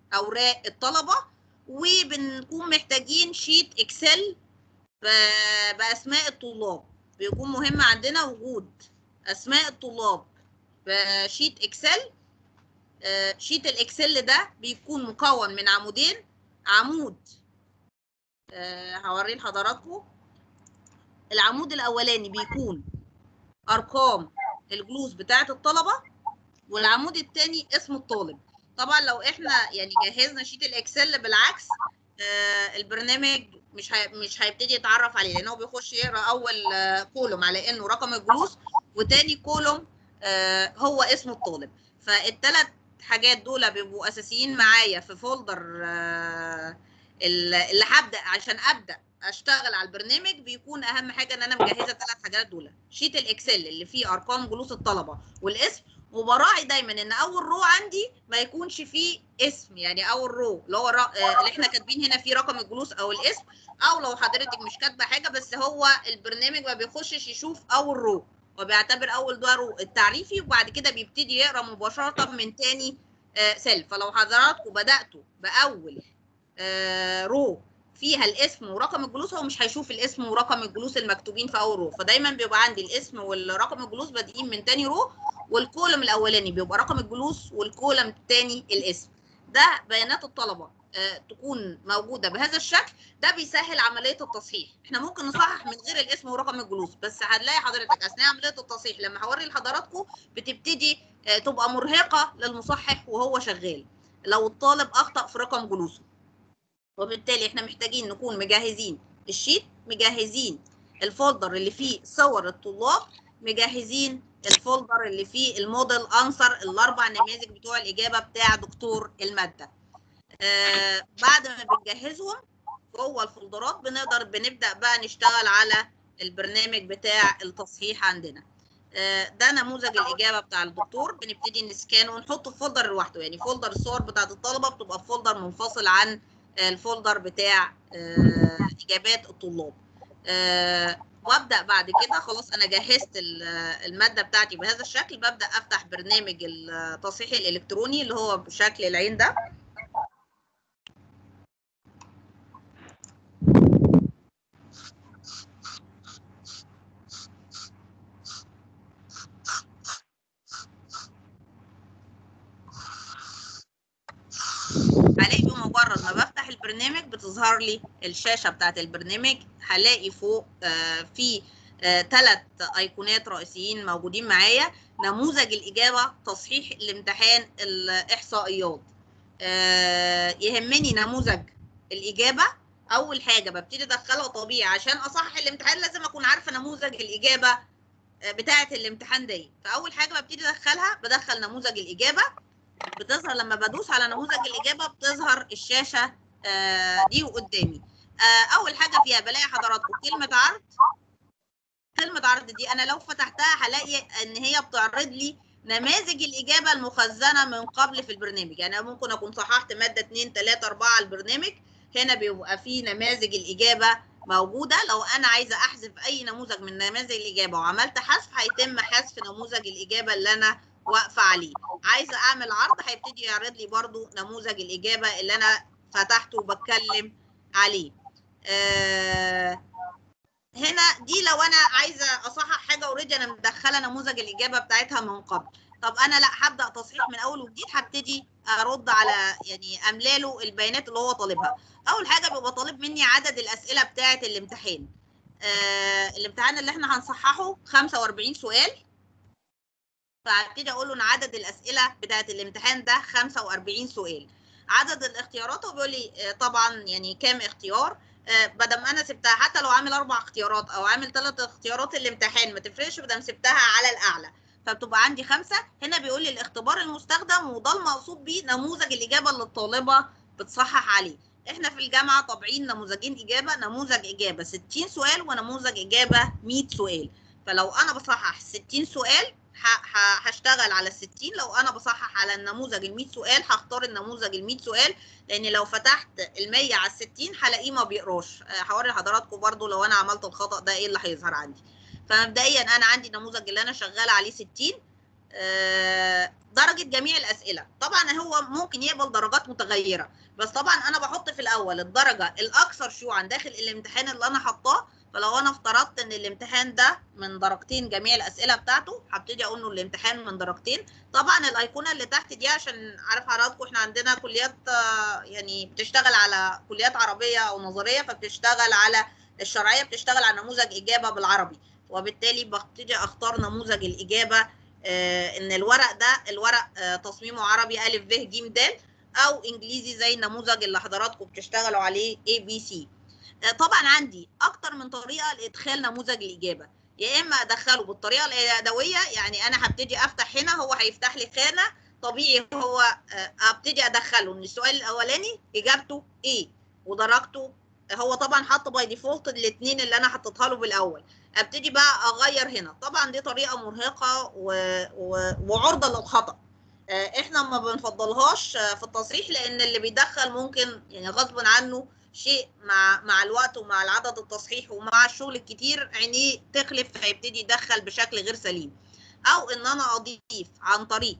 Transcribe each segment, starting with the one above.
اوراق الطلبه وبنكون محتاجين شيت اكسل ب- باسماء الطلاب بيكون مهم عندنا وجود اسماء الطلاب بشيت اكسل آه، شيت الاكسل ده بيكون مكون من عمودين عمود آه، هوريه لحضراتكم العمود الاولاني بيكون ارقام الجلوس بتاعه الطلبه والعمود الثاني اسم الطالب طبعا لو احنا يعني جهزنا شيت الاكسل بالعكس آه، البرنامج مش هي... مش هيبتدي يتعرف عليه لان هو بيخش يقرا اول آه، كولوم على انه رقم الجلوس وتاني كولوم آه، هو اسم الطالب فالثلاث حاجات دول بيبقوا اساسيين معايا في فولدر آه، ال- اللي هبدا عشان ابدا اشتغل على البرنامج بيكون اهم حاجه ان انا مجهزه الثلاث حاجات دول شيت الاكسل اللي فيه ارقام جلوس الطلبه والاسم وبراعي دايما ان اول رو عندي ما يكونش فيه اسم يعني اول رو اللي هو الر- آه، اللي احنا كاتبين هنا فيه رقم الجلوس او الاسم او لو حضرتك مش كاتبه حاجه بس هو البرنامج ما بيخشش يشوف اول رو وبيعتبر اول ده رو التعريفي وبعد كده بيبتدي يقرا مباشره من تاني آه، سيل فلو حضراتكم بداتوا باول آه، رو فيها الاسم ورقم الجلوس هو مش هيشوف الاسم ورقم الجلوس المكتوبين في اول رو فدايما بيبقى عندي الاسم والرقم الجلوس بادئين من تاني رو والكولم الاولاني بيبقى رقم الجلوس والكولم الثاني الاسم ده بيانات الطلبه آه، تكون موجوده بهذا الشكل ده بيسهل عمليه التصحيح احنا ممكن نصحح من غير الاسم ورقم الجلوس بس هنلاقي حضرتك اثناء عمليه التصحيح لما هوري لحضراتكم بتبتدي آه، تبقى مرهقه للمصحح وهو شغال لو الطالب اخطا في رقم جلوسه وبالتالي احنا محتاجين نكون مجهزين الشيت مجهزين الفولدر اللي فيه صور الطلاب مجهزين الفولدر اللي فيه الموديل انسر الاربع نماذج بتوع الاجابه بتاع دكتور الماده آه بعد ما بنجهزهم جوه الفولدرات بنقدر بنبدا بقى نشتغل على البرنامج بتاع التصحيح عندنا آه، ده نموذج الاجابه بتاع الدكتور بنبتدي نسكانه ونحطه في فولدر لوحده يعني فولدر الصور بتاعت الطلبه بتبقى في فولدر منفصل عن آه، الفولدر بتاع آه، اجابات الطلاب آه، وابدا بعد كده خلاص انا جهزت ال- الماده بتاعتي بهذا الشكل ببدا افتح برنامج التصحيح الالكتروني اللي هو بشكل العين ده هلاقي بمجرد ما بفتح البرنامج بتظهر لي الشاشه بتاعت البرنامج هلاقي فوق آه، في ثلاث ايقونات رئيسيين موجودين معايا نموذج الاجابه تصحيح الامتحان الاحصائيات آه، يهمني نموذج الاجابه اول حاجه ببتدي ادخلها طبيعي عشان اصحح الامتحان لازم اكون عارفه نموذج الاجابه آه، بتاعه الامتحان دي فاول حاجه ببتدي ادخلها بدخل نموذج الاجابه بتظهر لما بدوس على نموذج الاجابه بتظهر الشاشه آه، دي قدامي آه، اول حاجه فيها بلاقي حضراتكم كلمه عرض كلمه عرض دي انا لو فتحتها هلاقي ان هي بتعرض لي نماذج الاجابه المخزنه من قبل في البرنامج يعني أنا ممكن اكون صححت ماده 2 3 4 على البرنامج هنا بيبقى فيه نماذج الاجابه موجوده لو انا عايزه احذف اي نموذج من نماذج الاجابه وعملت حذف هيتم حذف نموذج الاجابه اللي انا واقفه عليه عايزه اعمل عرض هيبتدي يعرض لي برضو نموذج الاجابه اللي انا فتحته وبتكلم عليه آه هنا دي لو انا عايزه اصحح حاجه اوريدي انا مدخله نموذج الاجابه بتاعتها من قبل طب انا لا هبدا تصحيح من اول وجديد هبتدي ارد على يعني املاله البيانات اللي هو طالبها اول حاجه بيبقى طالب مني عدد الاسئله بتاعه الامتحان آه الامتحان اللي احنا هنصححه 45 سؤال فهبتدي اقول له ان عدد الاسئله بتاعه الامتحان ده 45 سؤال عدد الاختيارات هو بيقول لي آه، طبعا يعني كام اختيار آه، بدل ما انا سبتها حتى لو عامل اربع اختيارات او عامل ثلاث اختيارات الامتحان ما تفرقش بدل سبتها على الاعلى فبتبقى عندي خمسه هنا بيقول لي الاختبار المستخدم وده المقصود بيه نموذج الاجابه اللي الطالبه بتصحح عليه احنا في الجامعه طابعين نموذجين اجابه نموذج اجابه 60 سؤال ونموذج اجابه 100 سؤال فلو انا بصحح 60 سؤال ه- ه- هشتغل على ال 60 لو انا بصحح على النموذج ال 100 سؤال هختار النموذج ال 100 سؤال لان لو فتحت ال 100 على ال 60 هلاقيه ما بيقراش آه، هوري لحضراتكم برضو لو انا عملت الخطا ده ايه اللي هيظهر عندي فمبدئيا انا عندي النموذج اللي انا شغاله عليه 60 آه، درجة جميع الأسئلة طبعا هو ممكن يقبل درجات متغيرة بس طبعا أنا بحط في الأول الدرجة الأكثر شيوعا داخل الامتحان اللي أنا حطاه فلو أنا افترضت إن الامتحان ده من درجتين جميع الأسئلة بتاعته هبتدي أقول إنه الامتحان من درجتين طبعا الأيقونة اللي تحت دي عشان عارف حضراتكم إحنا عندنا كليات آه، يعني بتشتغل على كليات عربية أو نظرية فبتشتغل على الشرعية بتشتغل على نموذج إجابة بالعربي وبالتالي ببتدي أختار نموذج الإجابة آه، ان الورق ده الورق آه، تصميمه عربي الف ب ج د او انجليزي زي النموذج اللي حضراتكم بتشتغلوا عليه اي بي سي طبعا عندي اكتر من طريقه لادخال نموذج الاجابه يا اما ادخله بالطريقه اليدويه يعني انا هبتدي افتح هنا هو هيفتح لي خانه طبيعي هو آه، ابتدي ادخله ان السؤال الاولاني اجابته ايه ودرجته هو طبعا حط باي ديفولت الاثنين اللي انا حطيتها له بالاول ابتدي بقى اغير هنا طبعا دي طريقه مرهقه و... و... وعرضه للخطا آه، احنا ما بنفضلهاش آه، في التصحيح لان اللي بيدخل ممكن يعني غصب عنه شيء مع مع الوقت ومع العدد التصحيح ومع الشغل الكتير عينيه تخلف فيبتدي يدخل بشكل غير سليم او ان انا اضيف عن طريق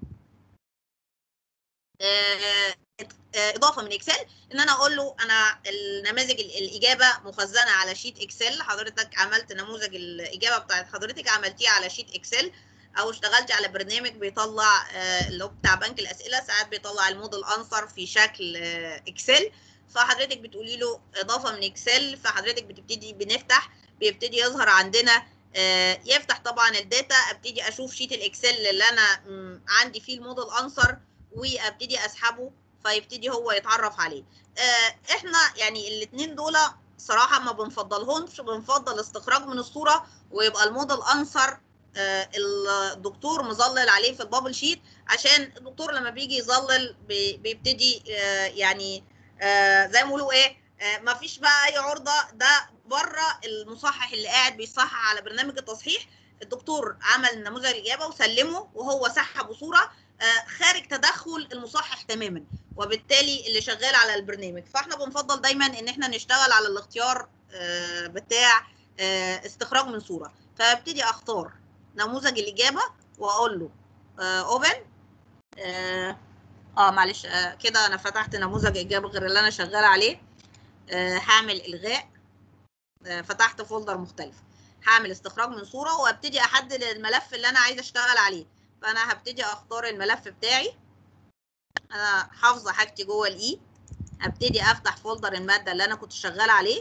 آه، آه، اضافه من اكسل ان انا اقول له انا النماذج ال- الاجابه مخزنه على شيت اكسل حضرتك عملت نموذج الاجابه بتاعت حضرتك عملتيه على شيت اكسل او اشتغلت على برنامج بيطلع آه، اللي هو بتاع بنك الاسئله ساعات بيطلع الموديل انسر في شكل آه، اكسل فحضرتك بتقولي له اضافه من اكسل فحضرتك بتبتدي بنفتح بيبتدي يظهر عندنا آه، يفتح طبعا الداتا ابتدي اشوف شيت الاكسل اللي انا مم، عندي فيه الموديل انسر وابتدي اسحبه فيبتدي هو يتعرف عليه آه، احنا يعني الاثنين دول صراحه ما بنفضلهمش بنفضل استخراج من الصوره ويبقى الموديل انسر آه، الدكتور مظلل عليه في البابل شيت عشان الدكتور لما بيجي يظلل بي- بيبتدي آه، يعني آه، زي ما بيقولوا ايه آه، ما فيش بقى اي عرضه ده بره المصحح اللي قاعد بيصحح على برنامج التصحيح الدكتور عمل نموذج الاجابه وسلمه وهو سحب صوره آه، خارج تدخل المصحح تماما وبالتالي اللي شغال على البرنامج فاحنا بنفضل دايما ان احنا نشتغل على الاختيار آه، بتاع آه، استخراج من صوره فابتدي اختار نموذج الاجابه واقول له اوبن اه آه، معلش آه كده انا فتحت نموذج اجابه غير اللي انا شغاله عليه آه هعمل الغاء آه فتحت فولدر مختلف هعمل استخراج من صوره وابتدي احدد الملف اللي انا عايزه اشتغل عليه فانا هبتدي اختار الملف بتاعي انا حافظه حاجتي جوه الاي هبتدي افتح فولدر الماده اللي انا كنت شغاله عليه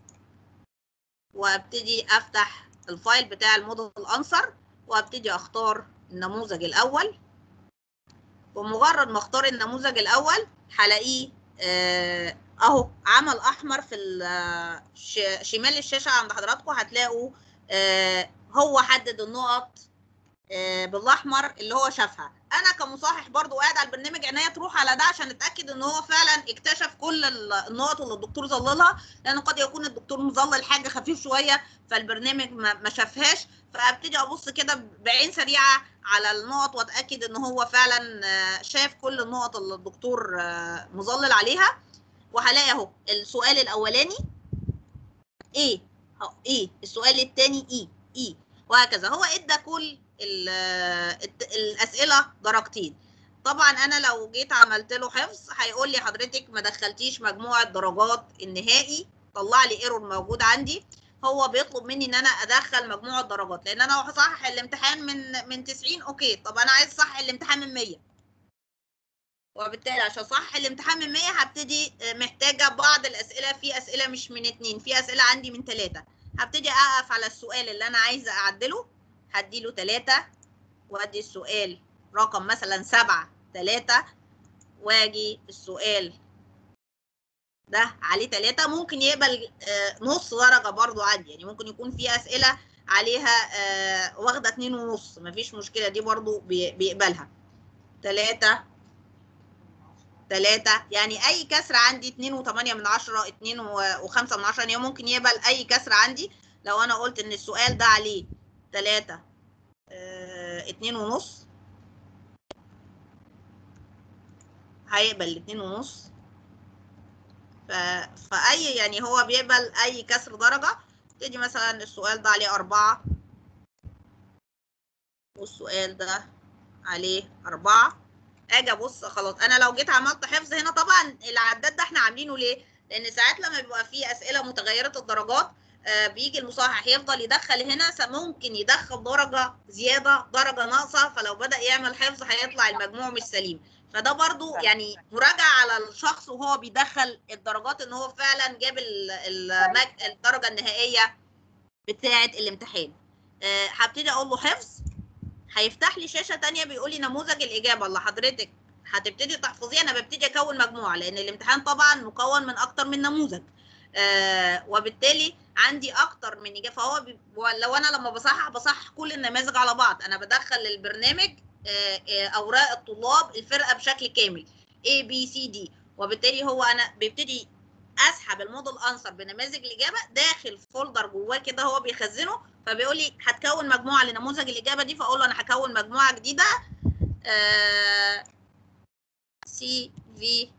وابتدي افتح الفايل بتاع الموديل انسر وابتدي اختار النموذج الاول ومجرد ما اختار النموذج الاول هلاقيه آه، اهو عمل احمر في ال- ش- شمال الشاشه عند حضراتكم هتلاقوا آه، هو حدد النقط آه، بالاحمر اللي هو شافها انا كمصحح برضو قاعد على البرنامج عناية تروح على ده عشان اتاكد ان هو فعلا اكتشف كل ال- النقط اللي الدكتور ظللها لان قد يكون الدكتور مظلل حاجه خفيف شويه فالبرنامج ما ما شافهاش فابتدي ابص كده بعين سريعه على النقط واتاكد ان هو فعلا آه، شاف كل النقط اللي الدكتور آه، مظلل عليها وهلاقي اهو السؤال الاولاني ايه أهو ايه السؤال الثاني ايه ايه وهكذا هو ادى كل ال- الت- الاسئله درجتين طبعا انا لو جيت عملت له حفظ هيقول لي حضرتك ما دخلتيش مجموع الدرجات النهائي طلع لي ايرور موجود عندي هو بيطلب مني ان انا ادخل مجموع الدرجات لان انا لو هصحح الامتحان من من 90 اوكي طب انا عايز اصحح الامتحان من 100 وبالتالي عشان اصحح الامتحان من 100 هبتدي آه، محتاجه بعض الاسئله في اسئله مش من اتنين في اسئله عندي من ثلاثه هبتدي اقف على السؤال اللي انا عايزه اعدله هديله ثلاثة وادي السؤال رقم مثلا سبعة ثلاثة واجي السؤال ده عليه ثلاثة ممكن يقبل آه، نص درجة برضو عادي يعني ممكن يكون في أسئلة عليها آه، واخدة اتنين ونص مفيش مشكلة دي برضو بي- بيقبلها ثلاثة ثلاثة يعني أي كسر عندي اتنين وتمانية من عشرة اتنين و- وخمسة من عشرة يعني ممكن يقبل أي كسر عندي لو أنا قلت إن السؤال ده عليه ثلاثة آه، اتنين ونص هيقبل الاتنين ونص ف... فأي يعني هو بيقبل أي كسر درجة تيجي مثلا السؤال ده عليه أربعة والسؤال ده عليه أربعة أجي أبص خلاص أنا لو جيت عملت حفظ هنا طبعا العداد ده إحنا عاملينه ليه؟ لأن ساعات لما بيبقى فيه أسئلة متغيرة الدرجات آه بيجي المصحح يفضل يدخل هنا ممكن يدخل درجة زيادة درجة ناقصة فلو بدأ يعمل حفظ هيطلع المجموع مش سليم فده برضو يعني مراجعة على الشخص وهو بيدخل الدرجات ان هو فعلا جاب الدرجة النهائية بتاعة الامتحان أه هبتدي اقول له حفظ هيفتح لي شاشة تانية بيقول لي نموذج الإجابة اللي حضرتك هتبتدي تحفظيه أنا ببتدي أكون مجموعة لأن الامتحان طبعا مكون من أكتر من نموذج آه وبالتالي عندي أكتر من إجابة فهو بي... لو أنا لما بصحح بصحح كل النماذج على بعض أنا بدخل البرنامج آه آه أوراق الطلاب الفرقة بشكل كامل A B C D وبالتالي هو أنا بيبتدي اسحب الموديل انسر بنماذج الاجابه داخل فولدر جواه كده هو بيخزنه فبيقول لي هتكون مجموعه لنموذج الاجابه دي فاقول له انا هكون مجموعه جديده سي في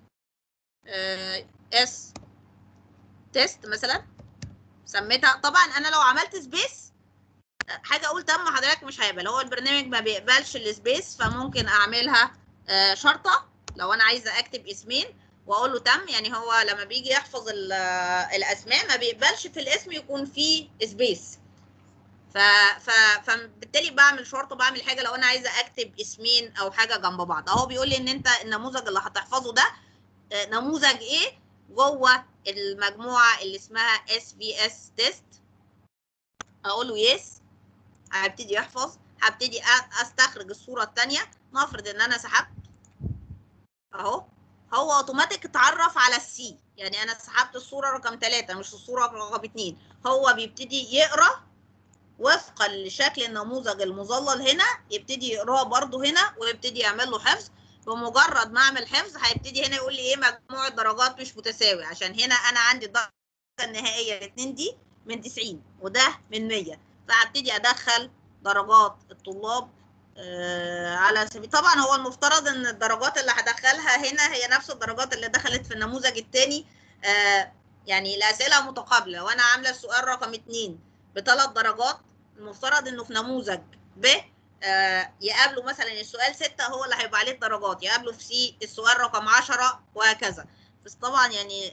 اس تيست مثلا سميتها طبعا انا لو عملت سبيس حاجه اقول تم حضرتك مش هيقبل هو البرنامج ما بيقبلش السبيس فممكن اعملها آه شرطه لو انا عايزه اكتب اسمين واقول له تم يعني هو لما بيجي يحفظ الاسماء ما بيقبلش في الاسم يكون فيه سبيس ف... ف... فبالتالي بعمل شرط بعمل حاجه لو انا عايزه اكتب اسمين او حاجه جنب بعض اهو بيقول لي ان انت النموذج اللي هتحفظه ده نموذج ايه جوه المجموعه اللي اسمها اس بي اس تيست اقول له يس هبتدي يحفظ هبتدي استخرج الصوره الثانيه نفرض ان انا سحبت اهو هو اوتوماتيك اتعرف على السي يعني انا سحبت الصوره رقم 3 مش الصوره رقم 2 هو بيبتدي يقرا وفقا لشكل النموذج المظلل هنا يبتدي يقراه برده هنا ويبتدي يعمل له حفظ بمجرد ما اعمل حفظ هيبتدي هنا يقول لي ايه مجموع الدرجات مش متساوي عشان هنا انا عندي الدرجه النهائيه الاثنين دي من 90 وده من 100 فهبتدي ادخل درجات الطلاب آه على سبيل طبعا هو المفترض ان الدرجات اللي هدخلها هنا هي نفس الدرجات اللي دخلت في النموذج الثاني آه يعني الاسئله متقابله وانا عامله السؤال رقم 2 بثلاث درجات المفترض انه في نموذج ب آه يقابله مثلا السؤال 6 هو اللي هيبقى عليه الدرجات يقابله في سي السؤال رقم 10 وهكذا بس طبعا يعني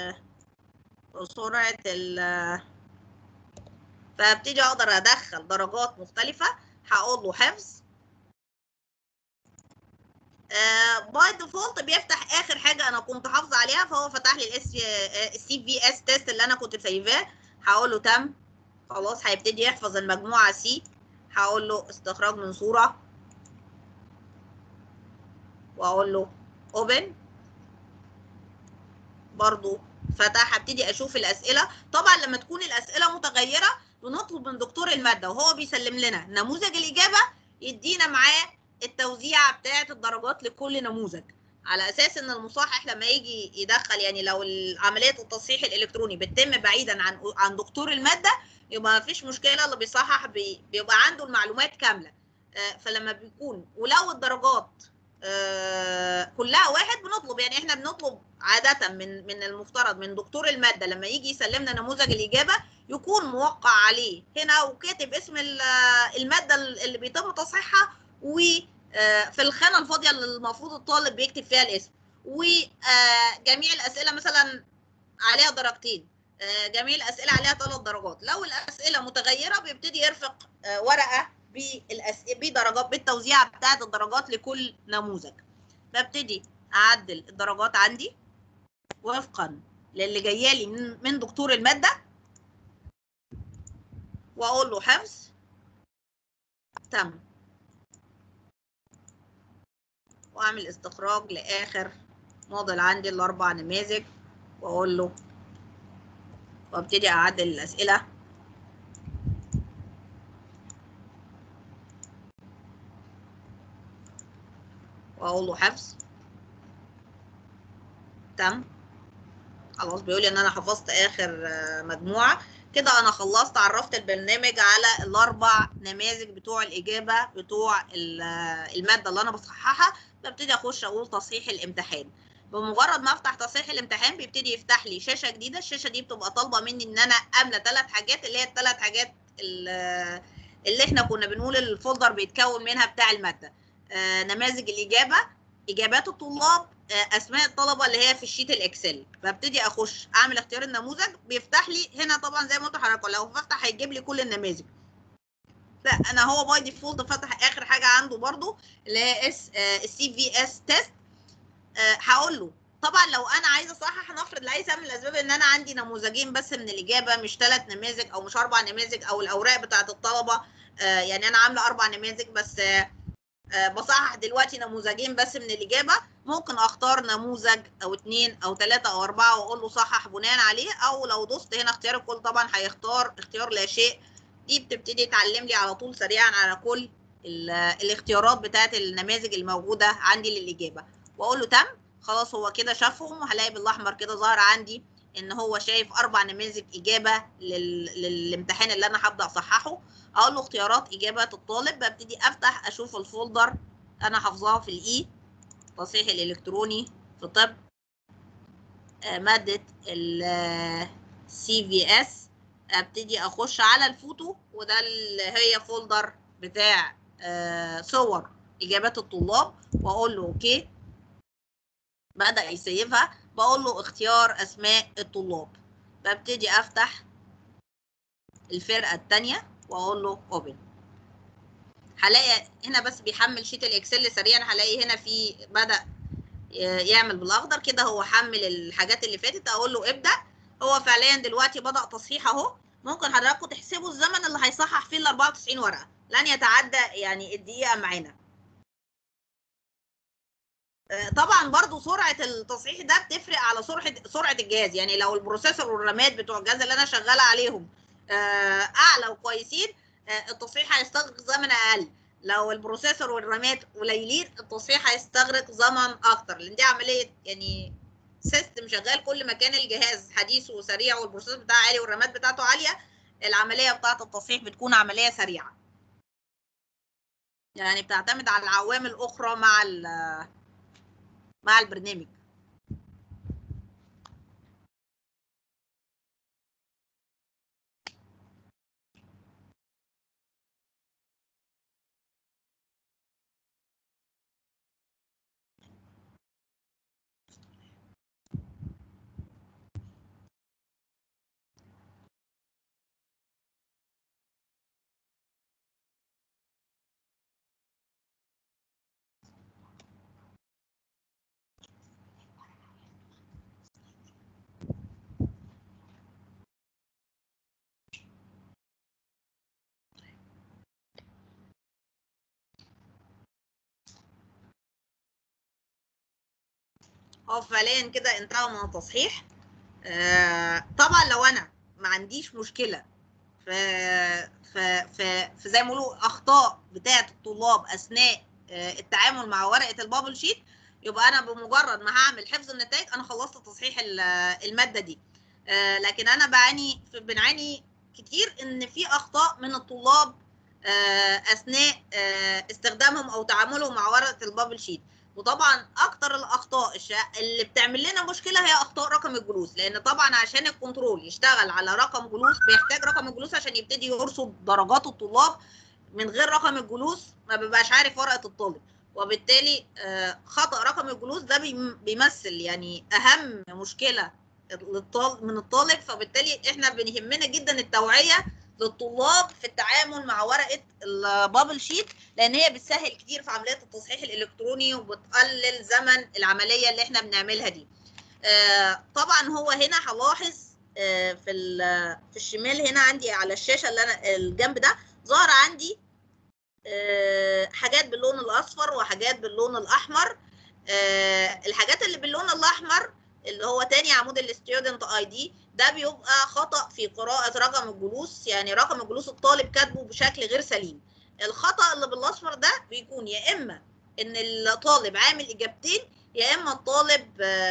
سرعه ال فابتدي اقدر ادخل درجات مختلفه هقول له حفظ باي ديفولت بيفتح اخر حاجه انا كنت حافظه عليها فهو فتح لي الاس السي في اس تيست اللي انا كنت سايباه هقول له تم خلاص هيبتدي يحفظ المجموعه سي هقول له استخراج من صوره واقول له اوبن برضو فتح هبتدي اشوف الاسئله طبعا لما تكون الاسئله متغيره بنطلب من دكتور الماده وهو بيسلم لنا نموذج الاجابه يدينا معاه التوزيع بتاعه الدرجات لكل نموذج على اساس ان المصحح لما يجي يدخل يعني لو عمليه التصحيح الالكتروني بتتم بعيدا عن عن دكتور الماده يبقى مفيش مشكله اللي بيصحح بي بيبقى عنده المعلومات كامله آه فلما بيكون ولو الدرجات آه كلها واحد بنطلب يعني احنا بنطلب عاده من من المفترض من دكتور الماده لما يجي يسلمنا نموذج الاجابه يكون موقع عليه هنا وكاتب اسم الماده اللي بيتم تصحيحها وفي الخانه الفاضيه اللي المفروض الطالب بيكتب فيها الاسم وجميع الاسئله مثلا عليها درجتين جميع الاسئله عليها ثلاث درجات لو الاسئله متغيره بيبتدي يرفق ورقه بدرجات بالتوزيع بتاعه الدرجات لكل نموذج ببتدي اعدل الدرجات عندي وفقا للي جايه لي من دكتور الماده واقول له حفظ تم واعمل استخراج لاخر موديل عندي الاربع نماذج واقول له وابتدي اعدل الاسئله واقول له حفظ تم خلاص بيقول لي ان انا حفظت اخر مجموعه كده انا خلصت عرفت البرنامج على الاربع نماذج بتوع الاجابه بتوع الماده اللي انا بصححها ببتدي اخش اقول تصحيح الامتحان بمجرد ما افتح تصحيح الامتحان بيبتدي يفتح لي شاشه جديده الشاشه دي بتبقى طالبه مني ان انا املى ثلاث حاجات اللي هي الثلاث حاجات اللي احنا كنا بنقول الفولدر بيتكون منها بتاع الماده آه نماذج الاجابه اجابات الطلاب آه اسماء الطلبه اللي هي في الشيت الاكسل ببتدي اخش اعمل اختيار النموذج بيفتح لي هنا طبعا زي ما قلت لحضراتكم لو بفتح هيجيب لي كل النماذج لا انا هو باي ديفولت فتح اخر حاجه عنده برضو اللي هي اس السي في اس تيست هقول له طبعا لو انا عايزه اصحح نفرض لاي سبب من الاسباب ان انا عندي نموذجين بس من الاجابه مش ثلاث نماذج او مش اربع نماذج او الاوراق بتاعه الطلبه آه يعني انا عامله اربع نماذج بس آه آه بصحح دلوقتي نموذجين بس من الاجابه ممكن اختار نموذج او اثنين او ثلاثه او اربعه واقول له صحح بناء عليه او لو دوست هنا اختيار الكل طبعا هيختار اختيار لا شيء دي بتبتدي تعلم لي على طول سريعا على كل الاختيارات بتاعه النماذج الموجوده عندي للاجابه واقول له تم خلاص هو كده شافهم وهلاقي بالاحمر كده ظاهر عندي ان هو شايف اربع نماذج اجابه لل... للامتحان اللي انا هبدا اصححه اقول له اختيارات اجابه الطالب ببتدي افتح اشوف الفولدر انا حافظاها في الاي تصحيح الالكتروني في طب آه ماده السي في اس ابتدي اخش على الفوتو وده اللي هي فولدر بتاع آه صور اجابات الطلاب واقول له اوكي بدأ يسيفها بقول له اختيار اسماء الطلاب ببتدي افتح الفرقة التانية واقول له اوبن هلاقي هنا بس بيحمل شيت الاكسل سريعا هلاقي هنا في بدأ يعمل بالاخضر كده هو حمل الحاجات اللي فاتت اقول له ابدأ هو فعليا دلوقتي بدأ تصحيح اهو ممكن حضراتكم تحسبوا الزمن اللي هيصحح فيه ال 94 ورقة لن يتعدى يعني الدقيقة معانا طبعا برضو سرعه التصحيح ده بتفرق على سرعه سرعه الجهاز يعني لو البروسيسور والرامات بتوع الجهاز اللي انا شغاله عليهم اعلى وكويسين التصحيح هيستغرق زمن اقل لو البروسيسور والرامات قليلين التصحيح هيستغرق زمن اكتر لان دي عمليه يعني سيستم شغال كل ما كان الجهاز حديث وسريع والبروسيسور بتاعه عالي والرامات بتاعته عاليه العمليه بتاعه التصحيح بتكون عمليه سريعه يعني بتعتمد على العوامل اخرى مع مع البرنامج هو فعليا كده انتهى من التصحيح آه طبعا لو انا ما عنديش مشكله ف ف ف في زي ما بيقولوا اخطاء بتاعه الطلاب اثناء آه التعامل مع ورقه البابل شيت يبقى انا بمجرد ما هعمل حفظ النتائج انا خلصت تصحيح الماده دي آه لكن انا بعاني بنعاني كتير ان في اخطاء من الطلاب آه اثناء آه استخدامهم او تعاملهم مع ورقه البابل شيت وطبعا اكتر الاخطاء اللي بتعمل لنا مشكله هي اخطاء رقم الجلوس لان طبعا عشان الكنترول يشتغل على رقم جلوس بيحتاج رقم الجلوس عشان يبتدي يرصد درجات الطلاب من غير رقم الجلوس ما بيبقاش عارف ورقه الطالب وبالتالي خطا رقم الجلوس ده بيمثل يعني اهم مشكله من الطالب فبالتالي احنا بيهمنا جدا التوعيه للطلاب في التعامل مع ورقه البابل شيت لان هي بتسهل كتير في عمليه التصحيح الالكتروني وبتقلل زمن العمليه اللي احنا بنعملها دي آه طبعا هو هنا هلاحظ آه في في الشمال هنا عندي على الشاشه اللي انا الجنب ده ظهر عندي آه حاجات باللون الاصفر وحاجات باللون الاحمر الحاجات اللي باللون الاحمر اللي هو تاني عمود الستودنت اي دي ده بيبقى خطا في قراءه رقم الجلوس يعني رقم الجلوس الطالب كاتبه بشكل غير سليم الخطا اللي بالاصفر ده بيكون يا اما ان الطالب عامل اجابتين يا اما الطالب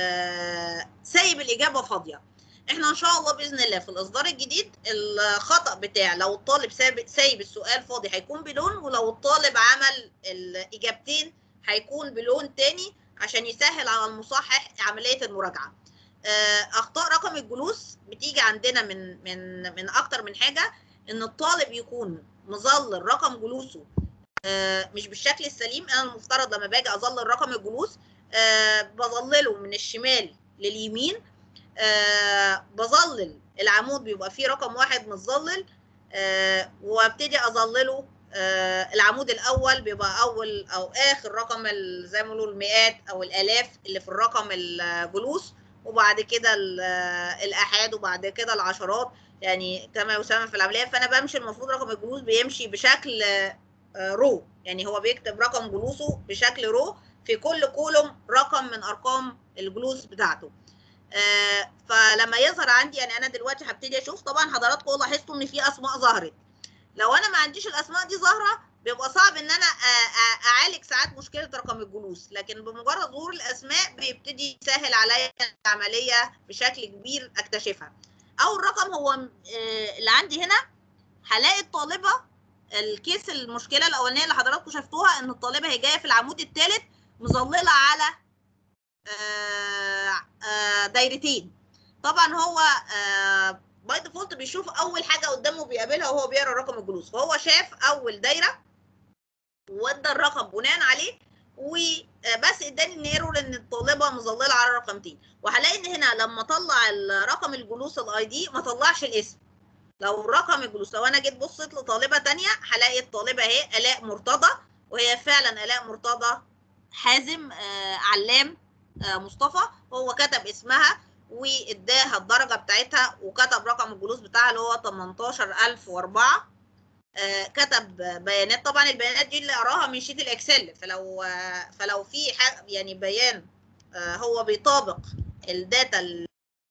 سايب الاجابه فاضيه احنا ان شاء الله باذن الله في الاصدار الجديد الخطا بتاع لو الطالب سايب السؤال فاضي هيكون بلون ولو الطالب عمل الاجابتين هيكون بلون تاني عشان يسهل على المصحح عمليه المراجعه اخطاء رقم الجلوس بتيجي عندنا من من من اكتر من حاجه ان الطالب يكون مظلل رقم جلوسه آه، مش بالشكل السليم انا المفترض لما باجي اظلل رقم الجلوس آه، بظلله من الشمال لليمين آه، بظلل العمود بيبقى فيه رقم واحد متظلل آه، وابتدي اظلله آه، العمود الاول بيبقى اول او اخر رقم ال- زي ما بيقولوا المئات او الالاف اللي في الرقم الجلوس وبعد كده ال- الاحاد وبعد كده العشرات يعني كما يسمى في العمليه فانا بمشي المفروض رقم الجلوس بيمشي بشكل آه، رو يعني هو بيكتب رقم جلوسه بشكل رو في كل كولوم رقم من ارقام الجلوس بتاعته آه، فلما يظهر عندي يعني انا دلوقتي هبتدي اشوف طبعا حضراتكم لاحظتوا ان في اسماء ظهرت لو انا ما عنديش الاسماء دي ظاهره بيبقى صعب ان انا آه، آه، اعالج ساعات مشكله رقم الجلوس لكن بمجرد ظهور الاسماء بيبتدي يسهل عليا العمليه بشكل كبير اكتشفها اول رقم هو آه، اللي عندي هنا هلاقي الطالبه الكيس المشكله الاولانيه اللي حضراتكم شفتوها ان الطالبه هي جايه في العمود الثالث مظلله على آه، آه، دايرتين طبعا هو باي ديفولت بيشوف اول حاجه قدامه بيقابلها وهو بيقرا رقم الجلوس فهو شاف اول دايره وادى الرقم بناء عليه وبس اداني ان ايرور ان الطالبه مظلله على رقمتين وهلاقي ان هنا لما اطلع الرقم الجلوس الاي دي ما طلعش الاسم لو رقم الجلوس لو انا جيت بصيت لطالبه تانية هلاقي الطالبه اهي الاء مرتضى وهي فعلا الاء مرتضى حازم آه علام آه مصطفى هو كتب اسمها واداها الدرجه بتاعتها وكتب رقم الجلوس بتاعها اللي هو 18004 آه كتب بيانات طبعا البيانات دي اللي قراها من شيت الاكسل فلو آه فلو في حاجة يعني بيان آه هو بيطابق الداتا ال-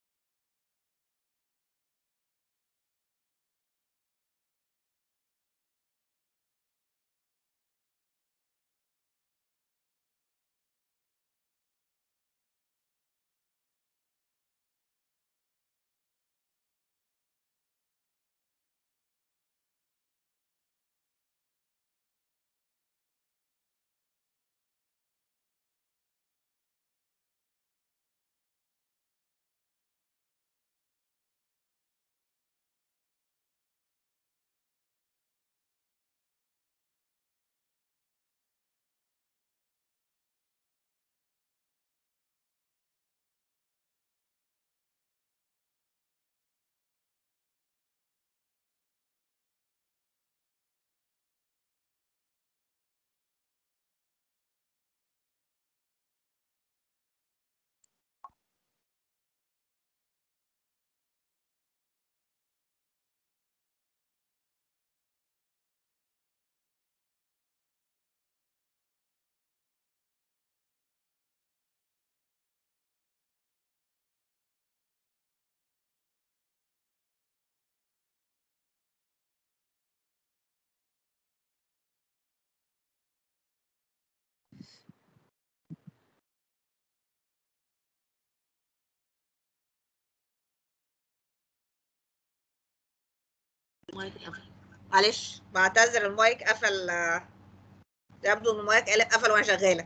معلش بعتذر المايك قفل آه، يبدو ان المايك قال- قفل وانا شغاله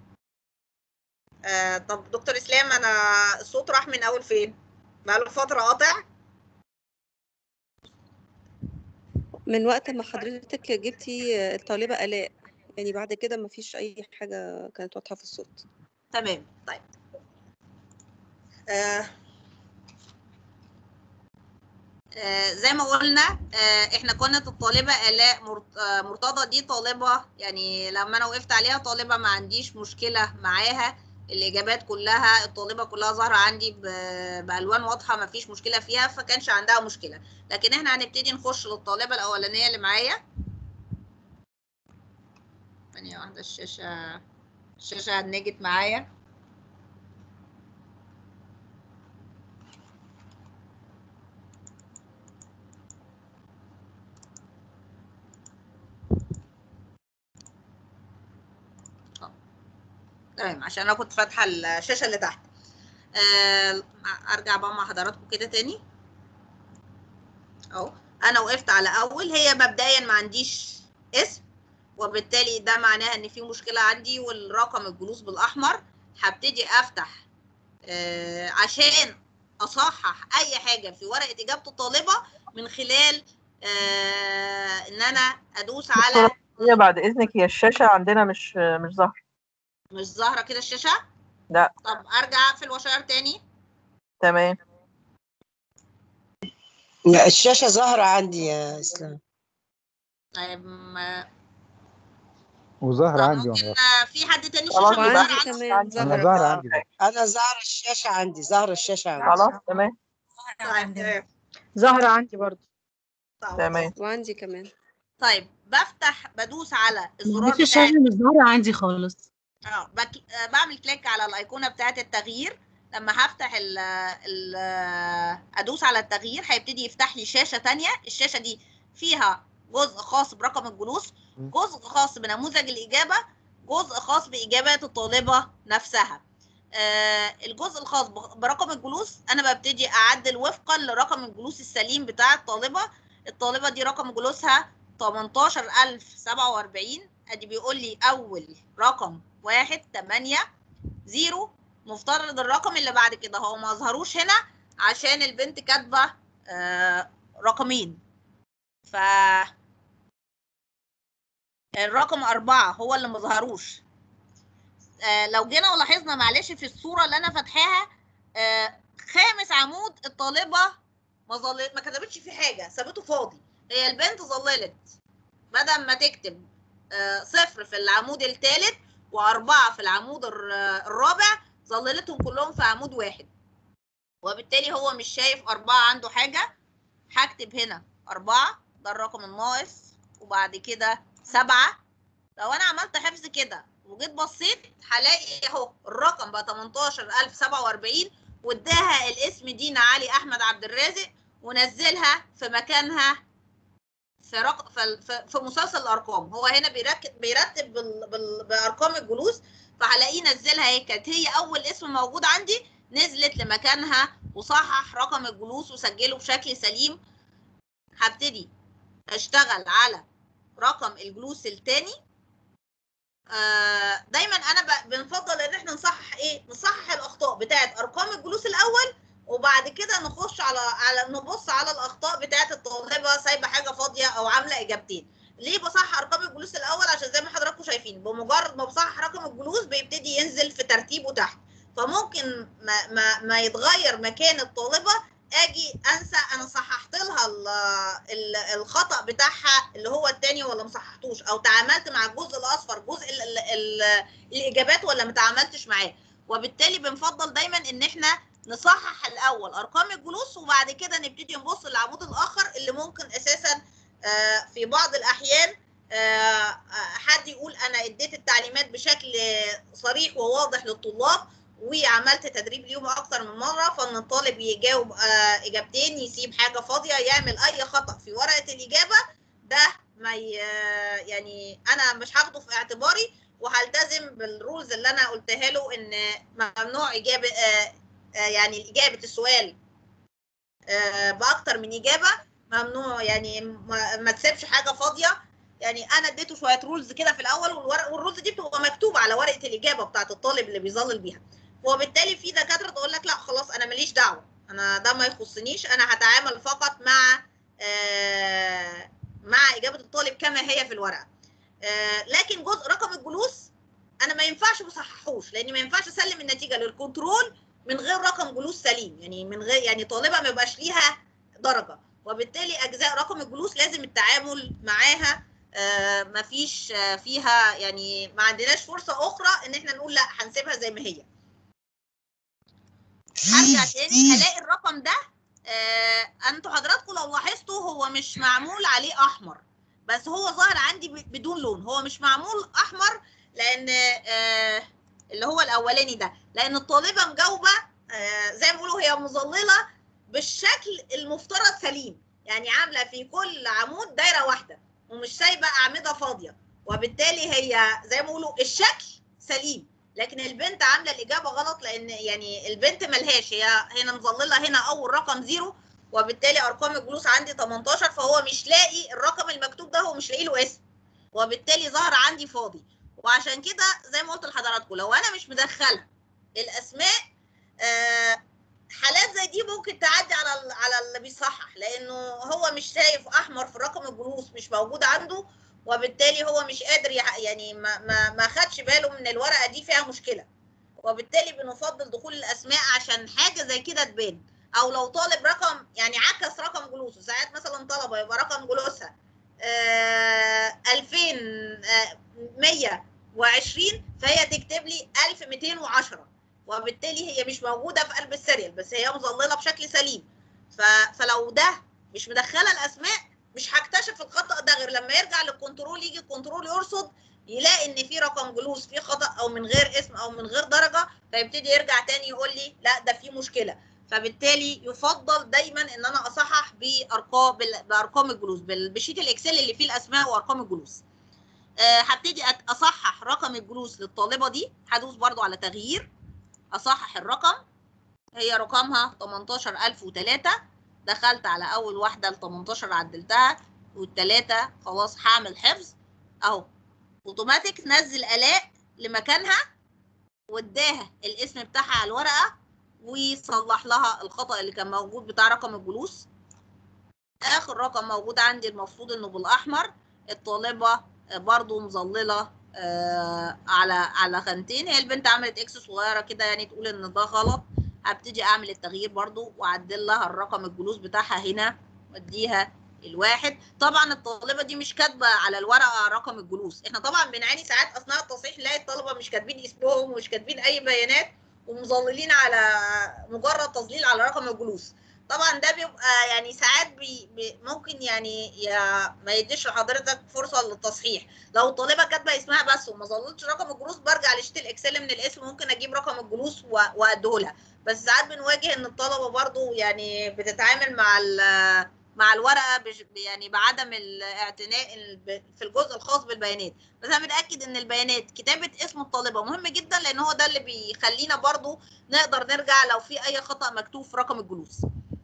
آه طب دكتور اسلام انا الصوت راح من اول فين بقاله فتره قاطع من وقت ما حضرتك جبتي الطالبة آلاء يعني بعد كده ما فيش أي حاجة كانت واضحة في الصوت تمام طيب آه آه زي ما قلنا آه احنا كنا الطالبه الاء مرت- آه، مرتضى دي طالبه يعني لما انا وقفت عليها طالبه ما عنديش مشكله معاها الاجابات كلها الطالبه كلها ظاهره عندي ب- بالوان واضحه ما فيش مشكله فيها فكانش عندها مشكله لكن احنا هنبتدي نخش للطالبه الاولانيه اللي معايا ثانيه واحده الشاشه الشاشه هنجت معايا تمام عشان انا كنت فاتحه الشاشه اللي تحت آه، ارجع بقى مع حضراتكم كده تاني اهو انا وقفت على اول هي مبدئيا ما عنديش اسم وبالتالي ده معناها ان في مشكله عندي والرقم الجلوس بالاحمر هبتدي افتح آه، عشان اصحح اي حاجه في ورقه اجابه الطالبه من خلال آه ان انا ادوس على هي بعد اذنك هي الشاشه عندنا مش مش ظاهره مش ظاهره كده الشاشه لا. طب ارجع اقفل واشير تاني تمام لا الشاشة ظاهرة عندي يا إسلام طيب ما- وظهر طب عندي ممكن وانا آه، في حد تاني خلاص الشاشه يبقى مش وعندي ظاهرة عنده؟ كمان انا ظهر ظهر عندي برضه. أنا ظاهرة الشاشة عندي ظاهرة الشاشة عندي خلاص تمام طيب آه، ظاهرة عندي برضو طب. تمام وعندي كمان طيب بفتح بدوس على الزرار مش بتاع الشاشة مش ظاهرة عندي خالص اه بك... آه، بعمل كليك على الايقونه بتاعه التغيير لما هفتح ال ال ادوس على التغيير هيبتدي يفتح لي شاشه تانية الشاشه دي فيها جزء خاص برقم الجلوس جزء خاص بنموذج الاجابه جزء خاص باجابات الطالبه نفسها آه الجزء الخاص ب- برقم الجلوس انا ببتدي اعدل وفقا لرقم الجلوس السليم بتاع الطالبه الطالبه دي رقم جلوسها 18047 ادي بيقول لي اول رقم واحد تمانية زيرو مفترض الرقم اللي بعد كده هو ما ظهروش هنا عشان البنت كاتبه آه رقمين ف الرقم أربعة هو اللي ما ظهروش آه لو جينا ولاحظنا معلش في الصورة اللي أنا فاتحاها آه خامس عمود الطالبة ما ظلت ما كتبتش فيه حاجة سابته فاضي هي البنت ظللت بدل ما تكتب آه صفر في العمود الثالث وأربعة في العمود الر- الرابع ظللتهم كلهم في عمود واحد وبالتالي هو مش شايف أربعة عنده حاجة هكتب هنا أربعة ده الرقم الناقص وبعد كده سبعة لو أنا عملت حفظ كده وجيت بصيت هلاقي أهو الرقم بقى 18047 واداها الاسم دينا علي أحمد عبد الرازق ونزلها في مكانها في رق... في, في, في مسلسل الارقام هو هنا بيركب بيرتب بال... بال... بارقام الجلوس فهلاقيه نزلها هي كانت هي اول اسم موجود عندي نزلت لمكانها وصحح رقم الجلوس وسجله بشكل سليم هبتدي اشتغل على رقم الجلوس الثاني آه دايما انا ب... بنفضل ان احنا نصحح ايه نصحح الاخطاء بتاعه ارقام الجلوس الاول وبعد كده نخش على على نبص على الاخطاء بتاعه الطالبه سايبه حاجه فاضيه او عامله اجابتين ليه بصحح ارقام الجلوس الاول عشان زي ما حضراتكم شايفين بمجرد ما بصحح رقم الجلوس بيبتدي ينزل في ترتيبه تحت فممكن ما ما, ما يتغير مكان الطالبه اجي انسى انا صححت لها ال ال الخطا بتاعها اللي هو الثاني ولا ما صححتوش او تعاملت مع الجزء الاصفر جزء ال ال ال الاجابات ولا ما تعاملتش معاه وبالتالي بنفضل دايما ان احنا نصحح الاول ارقام الجلوس وبعد كده نبتدي نبص للعمود الاخر اللي ممكن اساسا آه، في بعض الاحيان آه، آه، حد يقول انا اديت التعليمات بشكل صريح وواضح للطلاب وعملت تدريب اليوم اكتر من مره فان الطالب يجاوب آه، اجابتين يسيب حاجه فاضيه يعمل اي خطا في ورقه الاجابه ده ما ي- يعني انا مش هاخده في اعتباري وهلتزم بالرولز اللي انا قلتها له ان ممنوع اجابه آه، آه، يعني اجابه السؤال آه، باكتر من اجابه ممنوع يعني ما, ما تسيبش حاجه فاضيه يعني انا اديته شويه رولز كده في الاول والورق والرولز دي بتبقى مكتوبه على ورقه الاجابه بتاعه الطالب اللي بيظلل بيها وبالتالي في دكاتره تقول لك لا خلاص انا ماليش دعوه انا ده ما يخصنيش انا هتعامل فقط مع آه مع اجابه الطالب كما هي في الورقه آه لكن جزء رقم الجلوس انا ما ينفعش ما اصححوش لان ما ينفعش اسلم النتيجه للكنترول من غير رقم جلوس سليم يعني من غير يعني طالبه ما يبقاش ليها درجه وبالتالي اجزاء رقم الجلوس لازم التعامل معاها آه مفيش آه فيها يعني ما عندناش فرصه اخرى ان احنا نقول لا هنسيبها زي ما هي هرجع تاني هلاقي الرقم ده آه انتوا حضراتكم لو لاحظتوا هو مش معمول عليه احمر بس هو ظاهر عندي ب- بدون لون هو مش معمول احمر لان آه اللي هو الاولاني ده لان الطالبه مجاوبه آه زي ما بيقولوا هي مظلله بالشكل المفترض سليم يعني عامله في كل عمود دايره واحده ومش سايبه اعمده فاضيه وبالتالي هي زي ما بيقولوا الشكل سليم لكن البنت عامله الاجابه غلط لان يعني البنت ملهاش هي هنا مظلله هنا اول رقم زيرو وبالتالي ارقام الجلوس عندي 18 فهو مش لاقي الرقم المكتوب ده هو مش لاقي له اسم وبالتالي ظهر عندي فاضي وعشان كده زي ما قلت لحضراتكم لو انا مش مدخله الاسماء آه حالات زي دي ممكن تعدي على ال- على اللي بيصحح لانه هو مش شايف احمر في رقم الجلوس مش موجود عنده وبالتالي هو مش قادر يح- يعني ما ما ما خدش باله من الورقه دي فيها مشكله وبالتالي بنفضل دخول الاسماء عشان حاجه زي كده تبان او لو طالب رقم يعني عكس رقم جلوسه ساعات مثلا طلبه يبقى رقم جلوسها آه 2120 فهي تكتب لي 1210 وبالتالي هي مش موجوده في قلب السيريال بس هي مظلله بشكل سليم ف... فلو ده مش مدخله الاسماء مش هكتشف الخطا ده غير لما يرجع للكنترول يجي الكنترول يرصد يلاقي ان في رقم جلوس فيه خطا او من غير اسم او من غير درجه فيبتدي يرجع تاني يقول لي لا ده في مشكله فبالتالي يفضل دايما ان انا اصحح بارقام بال- بارقام الجلوس بال- بشيت الاكسل اللي فيه الاسماء وارقام الجلوس آه، هبتدي أت- اصحح رقم الجلوس للطالبه دي هدوس برضو على تغيير اصحح الرقم هي رقمها 18003 دخلت على اول واحده ال 18 عدلتها والثلاثه خلاص هعمل حفظ اهو اوتوماتيك نزل الاء لمكانها واداها الاسم بتاعها على الورقه وصلح لها الخطا اللي كان موجود بتاع رقم الجلوس اخر رقم موجود عندي المفروض انه بالاحمر الطالبه برضو مظلله آه على على خانتين هي البنت عملت اكس صغيره كده يعني تقول ان ده غلط هبتدي اعمل التغيير برضو واعدل لها الرقم الجلوس بتاعها هنا واديها الواحد طبعا الطالبه دي مش كاتبه على الورقه رقم الجلوس احنا طبعا بنعاني ساعات اثناء التصحيح نلاقي الطلبه مش كاتبين اسمهم ومش كاتبين اي بيانات ومظللين على مجرد تظليل على رقم الجلوس طبعا ده بيبقى يعني ساعات بي بي ممكن يعني يا ما يديش لحضرتك فرصه للتصحيح لو الطالبه كاتبه اسمها بس وما ظللتش رقم الجلوس برجع لشيت الاكسل من الاسم ممكن اجيب رقم الجلوس و- واديه لها بس ساعات بنواجه ان الطلبه برضو يعني بتتعامل مع ال- مع الورقه بش يعني بعدم الاعتناء الب- في الجزء الخاص بالبيانات بس انا متاكد ان البيانات كتابه اسم الطالبه مهم جدا لان هو ده اللي بيخلينا برضو نقدر نرجع لو في اي خطا مكتوب في رقم الجلوس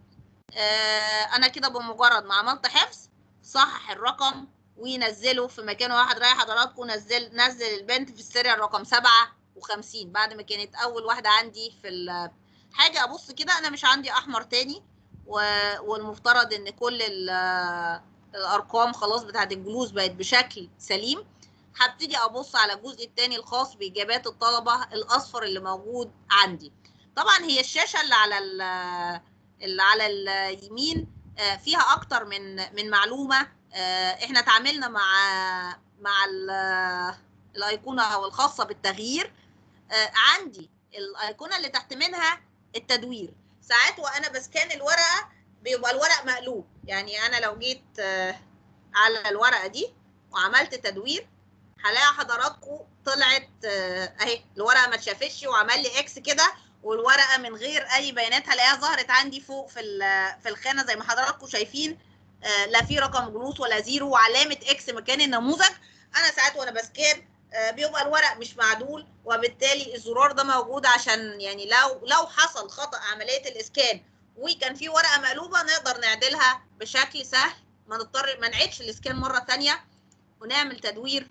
آه انا كده بمجرد ما عملت حفظ صحح الرقم ونزله في مكان واحد رايح حضراتكم نزل نزل البنت في السيريال رقم 57 بعد ما كانت اول واحده عندي في ال- حاجه ابص كده انا مش عندي احمر تاني و- والمفترض ان كل ال- الارقام خلاص بتاعت الجلوس بقت بشكل سليم هبتدي ابص على الجزء الثاني الخاص باجابات الطلبه الاصفر اللي موجود عندي طبعا هي الشاشه اللي على ال- اللي على اليمين آه، فيها اكتر من من معلومه آه، احنا تعاملنا مع مع ال- الايقونه او الخاصه بالتغيير آه، عندي الايقونه اللي تحت منها التدوير ساعات وانا بسكان الورقه بيبقى الورق مقلوب يعني انا لو جيت آه، على الورقه دي وعملت تدوير هلاقي حضراتكم طلعت آه، اهي الورقه ما اتشافتش وعمل لي اكس كده والورقه من غير اي بيانات هلاقيها ظهرت عندي فوق في ال- في الخانه زي ما حضراتكم شايفين آه، لا في رقم جلوس ولا زيرو وعلامه اكس مكان النموذج انا ساعات وانا بسكان آه، بيبقى الورق مش معدول وبالتالي الزرار ده موجود عشان يعني لو لو حصل خطا عمليه الاسكان وكان في ورقه مقلوبه نقدر نعدلها بشكل سهل ما نضطر ما نعيدش الاسكان مره ثانيه ونعمل تدوير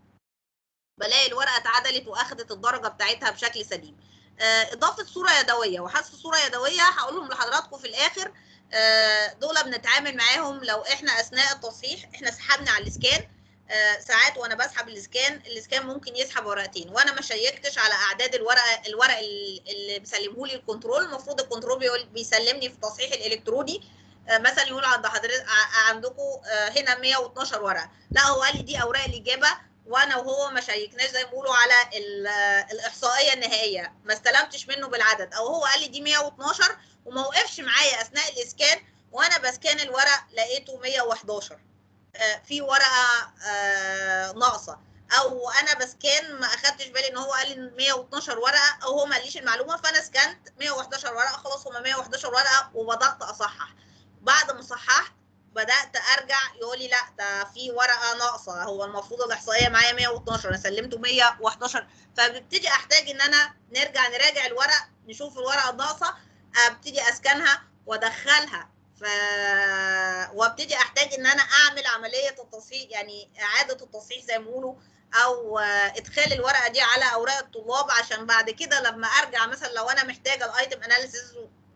بلاقي الورقه اتعدلت واخدت الدرجه بتاعتها بشكل سليم آه، اضافه صوره يدويه وحذف صوره يدويه هقولهم لحضراتكم في الاخر آه، دول بنتعامل معاهم لو احنا اثناء التصحيح احنا سحبنا على الاسكان آه، ساعات وانا بسحب الاسكان الاسكان ممكن يسحب ورقتين وانا ما شيكتش على اعداد الورقه الورق ال- اللي بيسلمه لي الكنترول المفروض الكنترول بيقول بيسلمني في التصحيح الالكتروني آه، مثلا يقول عند حضرتك ع- عندكم آه، هنا 112 ورقه لا هو قال لي دي اوراق الاجابه وانا وهو ما شيكناش زي ما بيقولوا على ال- آه، الاحصائيه النهائيه ما استلمتش منه بالعدد او هو قال لي دي 112 وما وقفش معايا اثناء الاسكان وانا بسكان الورق لقيته 111 آه، في ورقه آه، ناقصه او انا بسكان ما اخدتش بالي ان هو قال لي 112 ورقه او هو ما قاليش المعلومه فانا سكنت 111 ورقه خلاص هما 111 ورقه وبدات اصحح بعد ما صححت بدات ارجع يقول لي لا ده في ورقه ناقصه هو المفروض الاحصائيه معايا 112 انا سلمته 111 فببتدي احتاج ان انا نرجع نراجع الورق نشوف الورقه الناقصه ابتدي اسكنها وادخلها ف وابتدي احتاج ان انا اعمل عمليه التصحيح يعني اعاده التصحيح زي ما بيقولوا او آه، ادخال الورقه دي على اوراق الطلاب عشان بعد كده لما ارجع مثلا لو انا محتاجه الايتم اناليسيز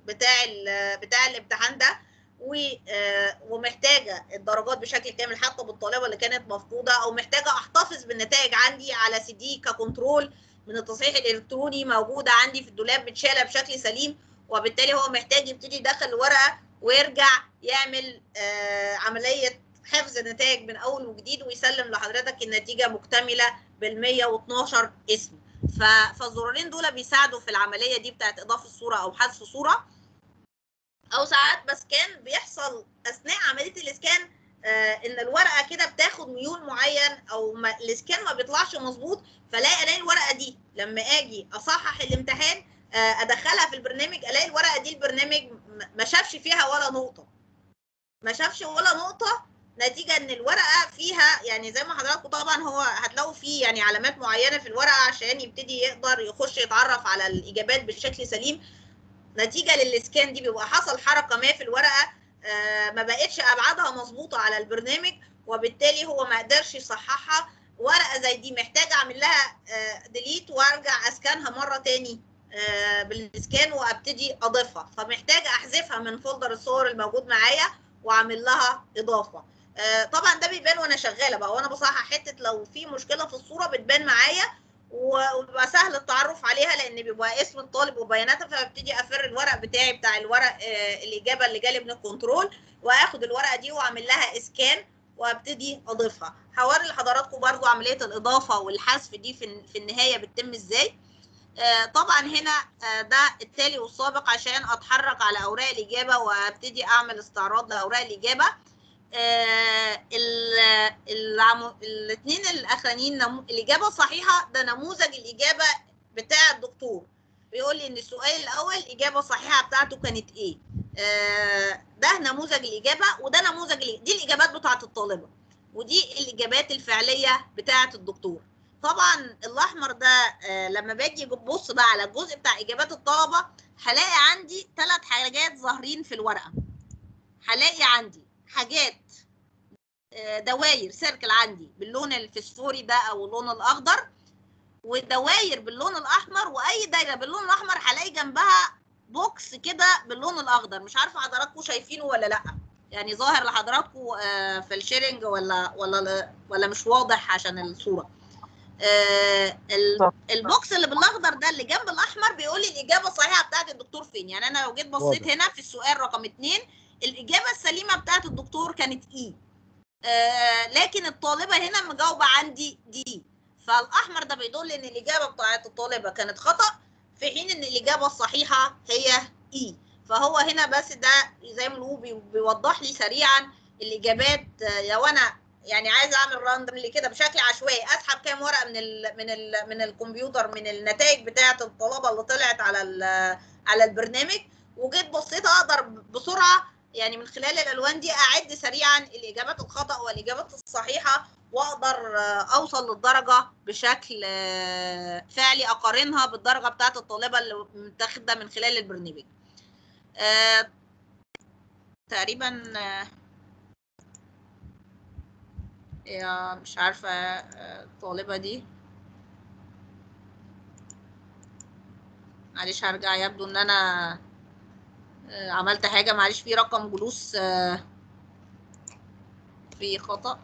بتاع ال- بتاع الامتحان ده و آه، ومحتاجه الدرجات بشكل كامل حتى بالطالبه اللي كانت مفقوده او محتاجه احتفظ بالنتائج عندي على سي دي ككنترول من التصحيح الالكتروني موجوده عندي في الدولاب متشاله بشكل سليم وبالتالي هو محتاج يبتدي يدخل الورقه ويرجع يعمل آه، عمليه حفظ النتائج من اول وجديد ويسلم لحضرتك النتيجه مكتمله بال 112 اسم ف- فالزرارين دول بيساعدوا في العمليه دي بتاعت اضافه صوره او حذف صوره او ساعات بس كان بيحصل اثناء عمليه الاسكان آه ان الورقه كده بتاخد ميول معين او ما الاسكان ما بيطلعش مظبوط فلاقي الاقي الورقه دي لما اجي اصحح الامتحان آه ادخلها في البرنامج الاقي الورقه دي البرنامج م- ما شافش فيها ولا نقطه ما شافش ولا نقطه نتيجه ان الورقه فيها يعني زي ما حضراتكم طبعا هو هتلاقوا فيه يعني علامات معينه في الورقه عشان يبتدي يقدر يخش يتعرف على الاجابات بشكل سليم نتيجه للاسكان دي بيبقى حصل حركه ما في الورقه آه، ما بقتش ابعادها مظبوطه على البرنامج وبالتالي هو ما قدرش يصححها ورقه زي دي محتاجه اعمل لها ديليت وارجع اسكانها مره تاني آه، بالاسكان وابتدي اضيفها فمحتاجه احذفها من فولدر الصور الموجود معايا واعمل لها اضافه آه، طبعا ده بيبان وانا شغاله بقى وانا بصحح حته لو في مشكله في الصوره بتبان معايا و- وبيبقى سهل التعرف عليها لان بيبقى اسم الطالب وبياناتها فببتدي افر الورق بتاعي بتاع الورق آه، الاجابه اللي جالي من الكنترول واخد الورقه دي واعمل لها اسكان وابتدي اضيفها هوري لحضراتكم برضو عمليه الاضافه والحذف دي في في النهايه بتتم ازاي آه، طبعا هنا آه، ده التالي والسابق عشان اتحرك على اوراق الاجابه وابتدي اعمل استعراض لاوراق الاجابه آه، ال- العمو... الاثنين الاخرانيين نمو... الاجابه الصحيحه ده نموذج الاجابه بتاع الدكتور بيقول لي ان السؤال الاول الاجابه الصحيحه بتاعته كانت ايه آه، ده نموذج الاجابه وده نموذج الإ- دي الاجابات بتاعه الطالبه ودي الاجابات الفعليه بتاعه الدكتور طبعا الاحمر ده آه، لما باجي ببص بقى على الجزء بتاع اجابات الطلبه هلاقي عندي ثلاث حاجات ظاهرين في الورقه هلاقي عندي حاجات آه، دواير سيركل عندي باللون الفسفوري ده او اللون الاخضر ودواير باللون الاحمر واي دايره باللون الاحمر هلاقي جنبها بوكس كده باللون الاخضر مش عارفه حضراتكم شايفينه ولا لا يعني ظاهر لحضراتكم آه، في الشيرنج ولا ولا ولا مش واضح عشان الصوره آه، ال- بالظبط. البوكس اللي بالاخضر ده اللي جنب الاحمر بيقول لي الاجابه الصحيحه بتاعت الدكتور فين يعني انا لو جيت بصيت واضح. هنا في السؤال رقم اتنين الاجابه السليمه بتاعت الدكتور كانت اي آه لكن الطالبه هنا مجاوبه عندي دي فالاحمر ده بيدل ان الاجابه بتاعت الطالبه كانت خطا في حين ان الاجابه الصحيحه هي اي فهو هنا بس ده زي ما بنقول بي- بيوضح لي سريعا الاجابات آه، لو انا يعني عايزه اعمل راندملي كده بشكل عشوائي اسحب كام ورقه من ال من ال من الكمبيوتر من النتائج بتاعه الطلبه اللي طلعت على ال- على البرنامج وجيت بصيت اقدر بسرعه يعني من خلال الالوان دي اعد سريعا الاجابات الخطا والاجابات الصحيحه واقدر آه، اوصل للدرجه بشكل آه، فعلي اقارنها بالدرجه بتاعه الطالبه اللي متاخده من خلال البرنامج آه، تقريبا آه، يا مش عارفه آه، الطالبه دي معلش هرجع يبدو ان انا آه، عملت حاجه معلش في رقم جلوس آه، في خطأ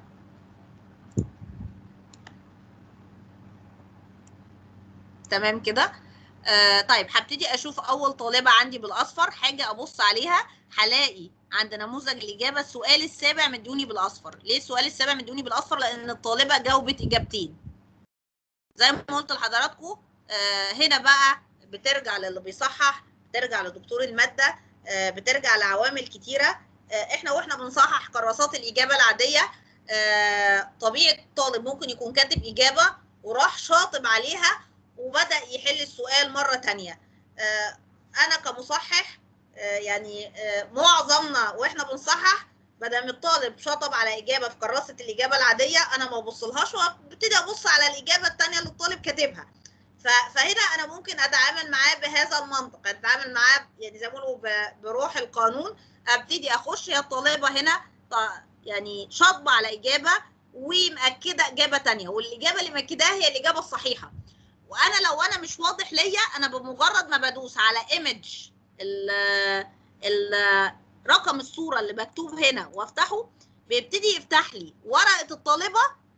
تمام كده آه طيب هبتدي اشوف اول طالبه عندي بالاصفر حاجه ابص عليها هلاقي عند نموذج الاجابه السؤال السابع مديوني بالاصفر ليه السؤال السابع مديوني بالاصفر لان الطالبه جاوبت اجابتين زي ما قلت لحضراتكم آه هنا بقى بترجع للي بيصحح بترجع لدكتور الماده آه بترجع لعوامل كتيره آه احنا واحنا بنصحح كراسات الاجابه العاديه آه طبيعه الطالب ممكن يكون كاتب اجابه وراح شاطب عليها وبدأ يحل السؤال مرة تانية آه، أنا كمصحح آه، يعني آه، معظمنا وإحنا بنصحح مادام الطالب شطب على إجابة في كراسة الإجابة العادية أنا ما ببصلهاش وابتدي أبص على الإجابة التانية اللي الطالب كاتبها ف- فهنا أنا ممكن أتعامل معاه بهذا المنطق أتعامل معاه يعني زي ما بيقولوا ب- بروح القانون أبتدي أخش يا الطالبة هنا ط- يعني شاطبة على إجابة ومأكدة إجابة تانية والإجابة اللي مأكداها هي الإجابة الصحيحة وانا لو انا مش واضح ليا انا بمجرد ما بدوس على ايمج ال ال رقم الصوره اللي مكتوب هنا وافتحه بيبتدي يفتح لي ورقه الطالبه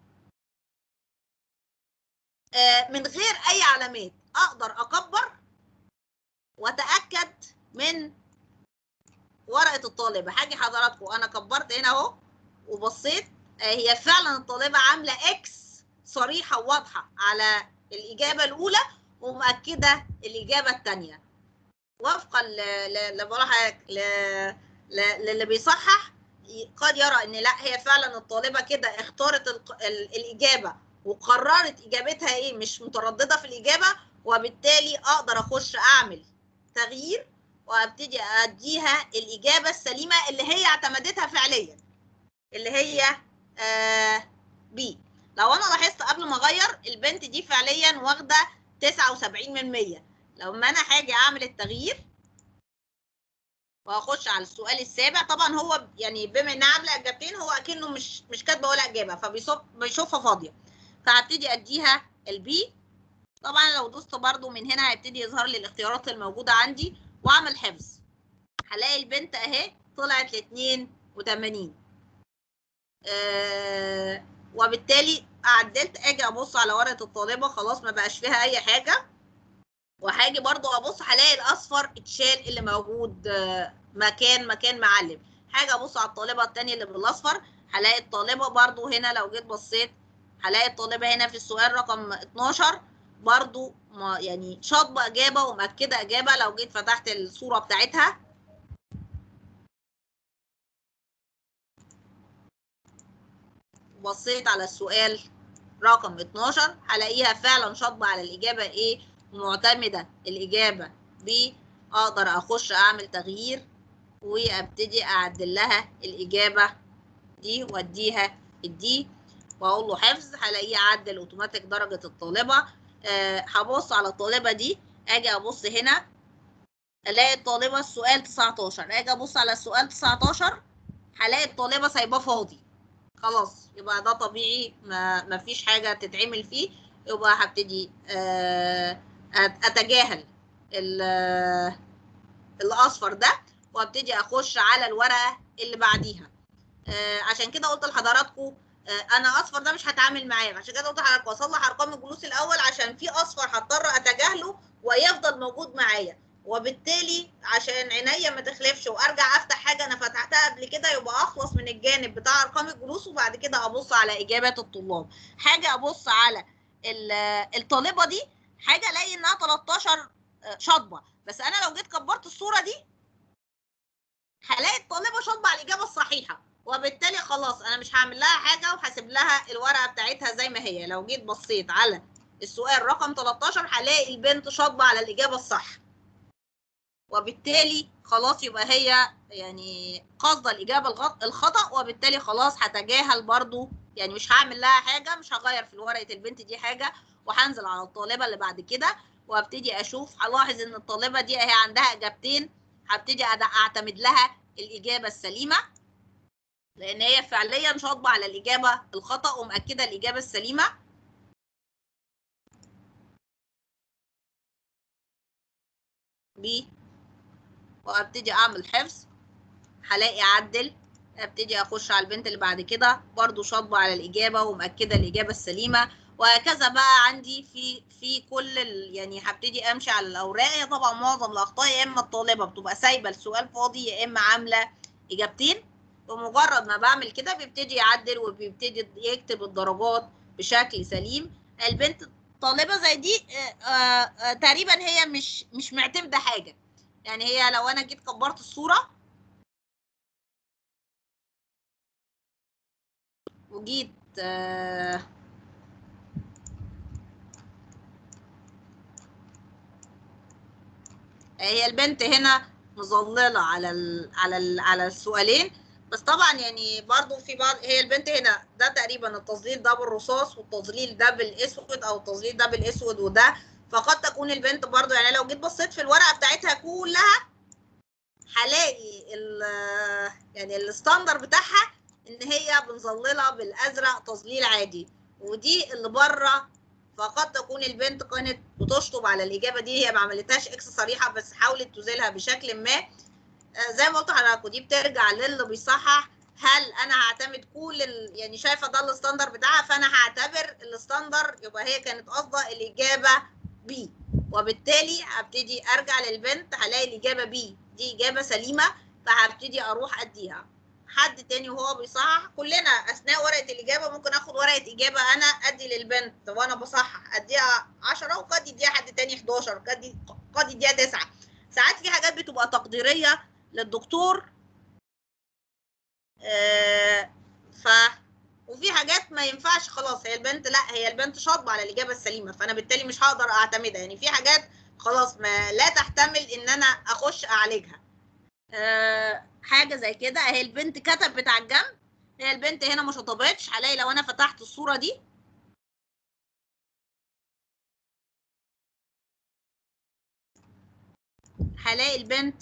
آه، من غير اي علامات اقدر اكبر واتاكد من ورقه الطالبه حاجه حضراتكم انا كبرت هنا اهو وبصيت آه، هي فعلا الطالبه عامله اكس صريحه وواضحه على الاجابه الاولى ومؤكده الاجابه الثانيه وفقا ل- ل- لبراحة- ل- ل- للي بيصحح ي- قد يرى ان لا هي فعلا الطالبه كده اختارت الق- ال- الاجابه وقررت اجابتها ايه مش متردده في الاجابه وبالتالي اقدر اخش اعمل تغيير وابتدي اديها الاجابه السليمه اللي هي اعتمدتها فعليا اللي هي آه بي لو انا لاحظت قبل ما اغير البنت دي فعليا واخده 79 من 100 لما انا هاجي اعمل التغيير وهخش على السؤال السابع طبعا هو يعني بما انها عامله اجابتين هو اكنه مش مش كاتبه ولا اجابه فبيشوفها فاضيه فهبتدي اديها البي طبعا لو دوست برضو من هنا هيبتدي يظهر لي الاختيارات الموجوده عندي واعمل حفظ هلاقي البنت اهي طلعت ل 82 آه وبالتالي عدلت اجي ابص على ورقه الطالبه خلاص ما بقاش فيها اي حاجه وهاجي برضو ابص هلاقي الاصفر اتشال اللي موجود آه، مكان مكان معلم حاجه ابص على الطالبه الثانيه اللي بالاصفر هلاقي الطالبه برضو هنا لو جيت بصيت هلاقي الطالبه هنا في السؤال رقم 12 برضو ما يعني شاطبه اجابه ومأكده اجابه لو جيت فتحت الصوره بتاعتها بصيت على السؤال رقم 12 هلاقيها فعلا شاطبه على الاجابه ايه ومعتمده الاجابه ب اقدر اخش اعمل تغيير وابتدي اعدل لها الاجابه دي واديها الدي واقول له حفظ هلاقيه عدل اوتوماتيك درجه الطالبه أه هبص على الطالبه دي اجي ابص هنا الاقي الطالبه السؤال 19 اجي ابص على السؤال 19 هلاقي الطالبه سايباه فاضي خلاص يبقى ده طبيعي ما ما فيش حاجه تتعمل فيه يبقى هبتدي آه، أت- اتجاهل ال- الاصفر ده وابتدي اخش على الورقه اللي بعديها آه، عشان كده قلت لحضراتكم آه، انا اصفر ده مش هتعامل معاه عشان كده قلت لحضراتكم اصلح ارقام الجلوس الاول عشان في اصفر هضطر اتجاهله ويفضل موجود معايا وبالتالي عشان عينيا ما تخلفش وارجع افتح حاجه انا فتحتها قبل كده يبقى اخلص من الجانب بتاع ارقام الجلوس وبعد كده ابص على اجابات الطلاب حاجه ابص على ال- الطالبه دي حاجه الاقي انها 13 شاطبه بس انا لو جيت كبرت الصوره دي هلاقي الطالبه شاطبه على الاجابه الصحيحه وبالتالي خلاص انا مش هعمل لها حاجه وهسيب لها الورقه بتاعتها زي ما هي لو جيت بصيت على السؤال رقم 13 هلاقي البنت شاطبه على الاجابه الصح وبالتالي خلاص يبقى هي يعني قصد الاجابه الغ- الخطا وبالتالي خلاص هتجاهل برضو يعني مش هعمل لها حاجه مش هغير في ورقه البنت دي حاجه وهنزل على الطالبه اللي بعد كده وابتدي اشوف هلاحظ ان الطالبه دي اهي عندها اجابتين هبتدي أد- اعتمد لها الاجابه السليمه لان هي فعليا شاطبه على الاجابه الخطا ومأكده الاجابه السليمه ب وابتدي اعمل حفظ هلاقي اعدل ابتدي اخش على البنت اللي بعد كده برضو شاطبه على الاجابه ومأكده الاجابه السليمه وهكذا بقى عندي في في كل ال... يعني هبتدي امشي على الاوراق هي طبعا معظم الاخطاء يا اما الطالبه بتبقى سايبه السؤال فاضي يا اما عامله اجابتين بمجرد ما بعمل كده بيبتدي يعدل وبيبتدي يكتب الدرجات بشكل سليم البنت طالبه زي دي آه، آه، آه، تقريبا هي مش مش معتمده حاجه يعني هي لو انا جيت كبرت الصوره وجيت آه، هي البنت هنا مظلله على ال على ال على السؤالين بس طبعا يعني برضو في بعض هي البنت هنا ده تقريبا التظليل ده بالرصاص والتظليل ده بالاسود او التظليل ده بالاسود وده فقد تكون البنت برضو يعني لو جيت بصيت في الورقه بتاعتها كلها هلاقي ال يعني الستاندر بتاعها ان هي بنظللها بالازرق تظليل عادي ودي اللي بره فقد تكون البنت كانت بتشطب على الاجابه دي هي ما عملتهاش اكس صريحه بس حاولت تزيلها بشكل ما آه، زي ما قلت لحضراتكم دي بترجع للي بيصحح هل انا هعتمد كل ال... يعني شايفه ده الستاندر بتاعها فانا هعتبر الستاندر يبقى هي كانت قصده الاجابه بي وبالتالي هبتدي ارجع للبنت هلاقي الاجابه بي دي اجابه سليمه فهبتدي اروح اديها حد تاني وهو بيصحح كلنا اثناء ورقه الاجابه ممكن اخد ورقه اجابه انا ادي للبنت وانا بصحح اديها 10 وقد يديها حد تاني 11 قد قد يديها 9 ساعات في حاجات بتبقى تقديريه للدكتور آه ف وفي حاجات ما ينفعش خلاص هي البنت لا هي البنت شاطبه على الاجابه السليمه فانا بالتالي مش هقدر اعتمدها يعني في حاجات خلاص ما لا تحتمل ان انا اخش اعالجها آه حاجه زي كده اهي البنت كتبت على الجنب هي البنت هنا ما شطبتش هلاقي لو انا فتحت الصوره دي هلاقي البنت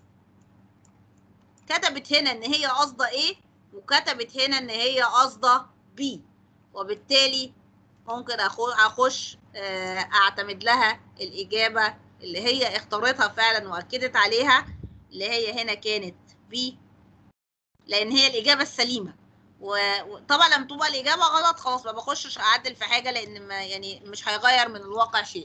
كتبت هنا ان هي قاصده ايه وكتبت هنا ان هي قاصده بي وبالتالي ممكن أخو- اخش آه، اعتمد لها الاجابه اللي هي اختارتها فعلا واكدت عليها اللي هي هنا كانت بي لان هي الاجابه السليمه و- وطبعا لما تبقى الاجابه غلط خلاص ما بخشش اعدل في حاجه لان ما يعني مش هيغير من الواقع شيء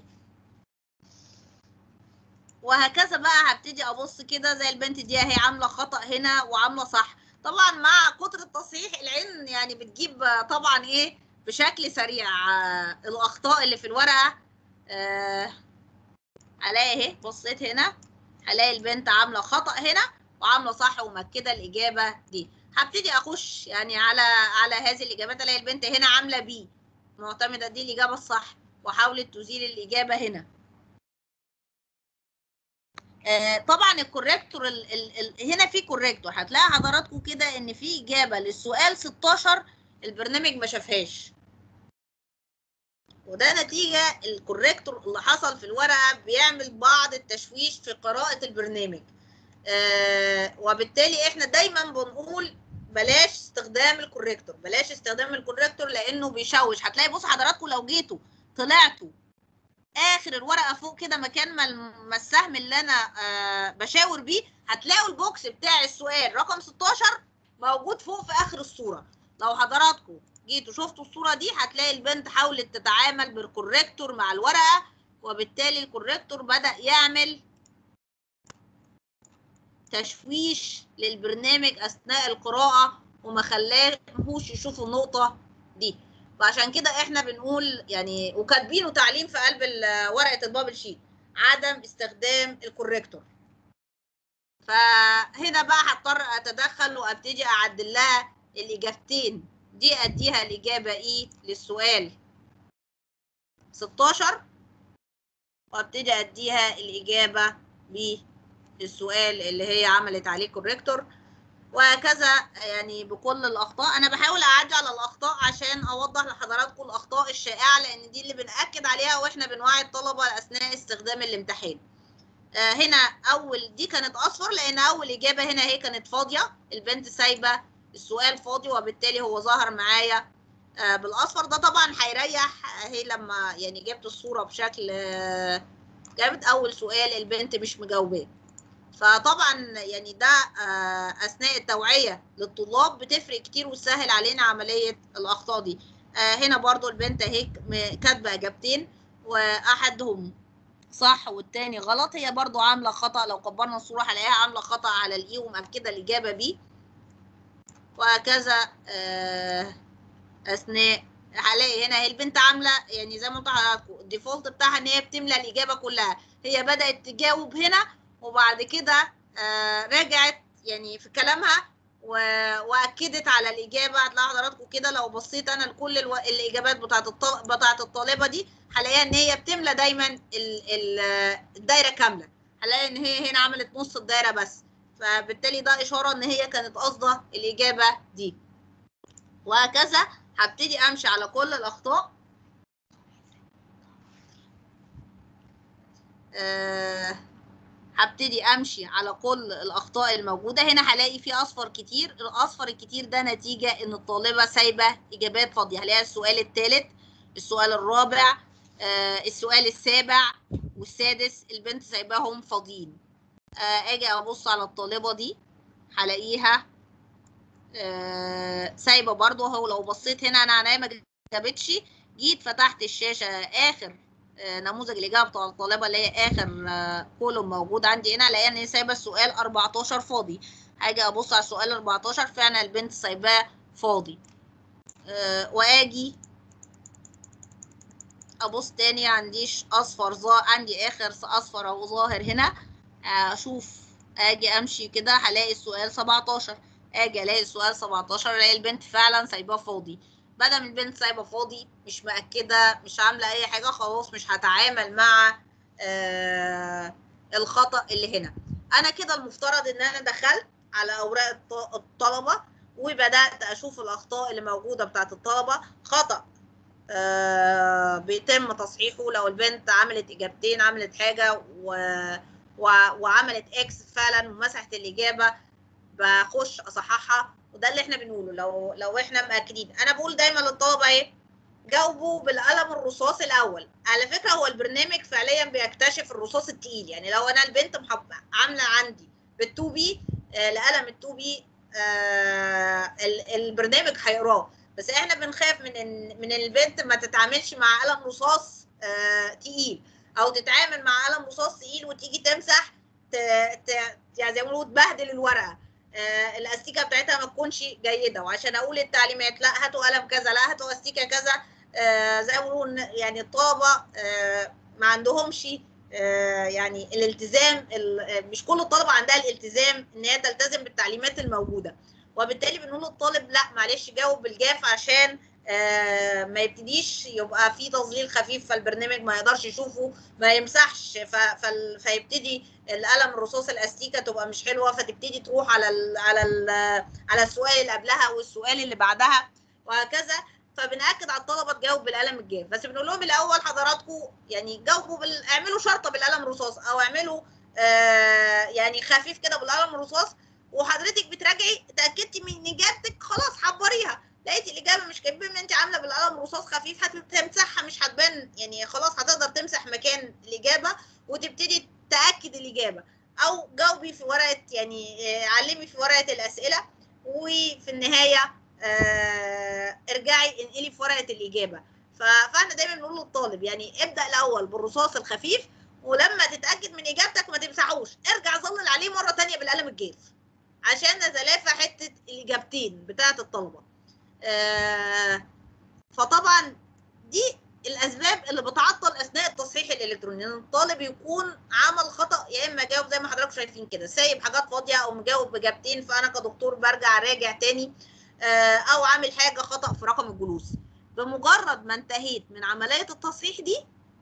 وهكذا بقى هبتدي ابص كده زي البنت دي اهي عامله خطا هنا وعامله صح طبعا مع كتر التصحيح العين يعني بتجيب آه، طبعا ايه بشكل سريع آه، الاخطاء اللي في الورقه آه، هلاقي اهي بصيت هنا هلاقي البنت عامله خطا هنا وعامله صح ومكده الاجابه دي هبتدي اخش يعني على على هذه الاجابات الاقي البنت هنا عامله بي معتمده دي الاجابه الصح وحاولت تزيل الاجابه هنا آه، طبعا الكوريكتور ال ال ال هنا في كوريكتور هتلاقي حضراتكم كده ان في اجابه للسؤال 16 البرنامج ما شافهاش وده نتيجه الكوريكتور اللي حصل في الورقه بيعمل بعض التشويش في قراءه البرنامج آه وبالتالي احنا دايما بنقول بلاش استخدام الكوريكتور بلاش استخدام الكوريكتور لانه بيشوش هتلاقي بص حضراتكم لو جيتوا طلعتوا اخر الورقه فوق كده مكان ما الم- ما السهم اللي انا آه بشاور بيه هتلاقوا البوكس بتاع السؤال رقم 16 موجود فوق في اخر الصوره لو حضراتكم جيتوا شفتوا الصوره دي هتلاقي البنت حاولت تتعامل بالكوريكتور مع الورقه وبالتالي الكوريكتور بدا يعمل تشويش للبرنامج اثناء القراءه وما خلاهوش يشوفوا النقطه دي فعشان كده احنا بنقول يعني وكاتبينه تعليم في قلب ال- ورقه البابل شيت عدم استخدام الكوريكتور فهنا بقى هضطر اتدخل وابتدي اعدل لها الاجابتين دي اديها الاجابه ايه للسؤال 16 وابتدي اديها الاجابه ب السؤال اللي هي عملت عليه كوريكتور وهكذا يعني بكل الاخطاء انا بحاول اعدي على الاخطاء عشان اوضح لحضراتكم الاخطاء الشائعه لان دي اللي بناكد عليها واحنا بنوعي الطلبه اثناء استخدام الامتحان آه هنا اول دي كانت اصفر لان اول اجابه هنا هي كانت فاضيه البنت سايبه السؤال فاضي وبالتالي هو ظهر معايا آه بالاصفر ده طبعا هيريح اهي لما يعني جبت الصوره بشكل آه جابت اول سؤال البنت مش مجاوباه فطبعا يعني ده آه، اثناء التوعيه للطلاب بتفرق كتير وتسهل علينا عمليه الاخطاء دي آه، هنا برضو البنت اهي م- كاتبه اجابتين واحدهم صح والتاني غلط هي برضو عامله خطا لو كبرنا الصوره هنلاقيها عامله خطا على الاي ومأكده الاجابه بي وهكذا آه، اثناء هلاقي هنا هي البنت عامله يعني زي ما قلت لحضراتكم الديفولت بتاعها ان هي بتملى الاجابه كلها هي بدات تجاوب هنا وبعد كده آه رجعت يعني في كلامها و- واكدت على الاجابه هتلاقي حضراتكم كده لو بصيت انا لكل الو... الاجابات بتاعت الطل... بتاعت الطالبه دي هلاقيها ان هي بتملى دايما ال... ال... الدايره كامله هلاقي ان هي هنا عملت نص الدايره بس فبالتالي ده اشاره ان هي كانت قاصده الاجابه دي وهكذا هبتدي امشي على كل الاخطاء آه هبتدي امشي على كل الاخطاء الموجوده هنا هلاقي في اصفر كتير الاصفر الكتير ده نتيجه ان الطالبه سايبه اجابات فاضيه هلاقي السؤال الثالث السؤال الرابع آه السؤال السابع والسادس البنت سايباهم فاضيين آه اجي ابص على الطالبه دي هلاقيها آه سايبه برضو اهو لو بصيت هنا انا عينيا ما جابتش جيت فتحت الشاشه اخر آه نموذج الاجابه بتاع الطالبه اللي هي اخر آه كولوم موجود عندي هنا الاقي ان هي سايبه السؤال 14 فاضي هاجي ابص على السؤال 14 فعلا البنت سايباه فاضي آه واجي ابص تاني عنديش اصفر ظا عندي اخر اصفر اهو ظاهر هنا اشوف اجي امشي كده هلاقي السؤال 17 اجي الاقي السؤال 17 الاقي البنت فعلا سايباه فاضي بدل من البنت سايبه فاضي مش مأكده مش عامله اي حاجه خلاص مش هتعامل مع آه الخطأ اللي هنا انا كده المفترض ان انا دخلت على اوراق الط- الطلبه وبدات اشوف الاخطاء اللي موجوده بتاعت الطلبه خطأ آه بيتم تصحيحه لو البنت عملت اجابتين عملت حاجه و... و... وعملت اكس فعلا ومسحت الاجابه بخش اصححها وده اللي احنا بنقوله لو لو احنا مأكدين انا بقول دايما للطلبه ايه جاوبوا بالقلم الرصاص الاول على فكره هو البرنامج فعليا بيكتشف الرصاص التقيل يعني لو انا البنت محب... عامله عندي بالتو بي آه لقلم التو بي آه ال- البرنامج هيقراه بس احنا بنخاف من ان من البنت ما تتعاملش مع قلم رصاص آه تقيل او تتعامل مع قلم رصاص تقيل وتيجي تمسح ت... ت... يعني زي ما بيقولوا تبهدل الورقه آه الاستيكه بتاعتها ما تكونش جيده وعشان اقول التعليمات لا هاتوا قلم كذا لا هاتوا استيكه كذا آه زي ما بيقولوا إن يعني الطلبه آه ما عندهمش آه يعني الالتزام ال- مش كل الطلبه عندها الالتزام ان هي تلتزم بالتعليمات الموجوده وبالتالي بنقول للطالب لا معلش جاوب بالجاف عشان آه ما يبتديش يبقى في تظليل خفيف فالبرنامج ما يقدرش يشوفه ما يمسحش ف- فال- فيبتدي القلم الرصاص الاستيكه تبقى مش حلوه فتبتدي تروح على ال على ال على السؤال اللي قبلها والسؤال اللي بعدها وهكذا فبنأكد على الطلبه تجاوب بالقلم الجاف بس بنقول لهم الاول حضراتكم يعني جاوبوا بال... اعملوا شرطه بالقلم الرصاص او اعملوا آه يعني خفيف كده بالقلم الرصاص وحضرتك بتراجعي اتاكدتي من اجابتك خلاص حبريها لقيتي الاجابه مش كاتبه ما انت عامله بالقلم رصاص خفيف هتمسحها مش هتبان يعني خلاص هتقدر تمسح مكان الاجابه وتبتدي تاكد الاجابه او جاوبي في ورقه يعني آه، علمي في ورقه الاسئله وفي النهايه آه، ارجعي انقلي في ورقه الاجابه ف- فاحنا دايما بنقول للطالب يعني ابدا الاول بالرصاص الخفيف ولما تتاكد من اجابتك ما تمسحوش ارجع ظلل عليه مره تانية بالقلم الجاف عشان نتلافى حته الاجابتين بتاعه الطلبه آه، فطبعا دي الاسباب اللي بتعطل اثناء التصحيح الالكتروني ان الطالب يكون عمل خطا يا اما جاوب زي ما حضراتكم شايفين كده سايب حاجات فاضيه او مجاوب باجابتين فانا كدكتور برجع راجع تاني آه، او عامل حاجه خطا في رقم الجلوس بمجرد ما انتهيت من عمليه التصحيح دي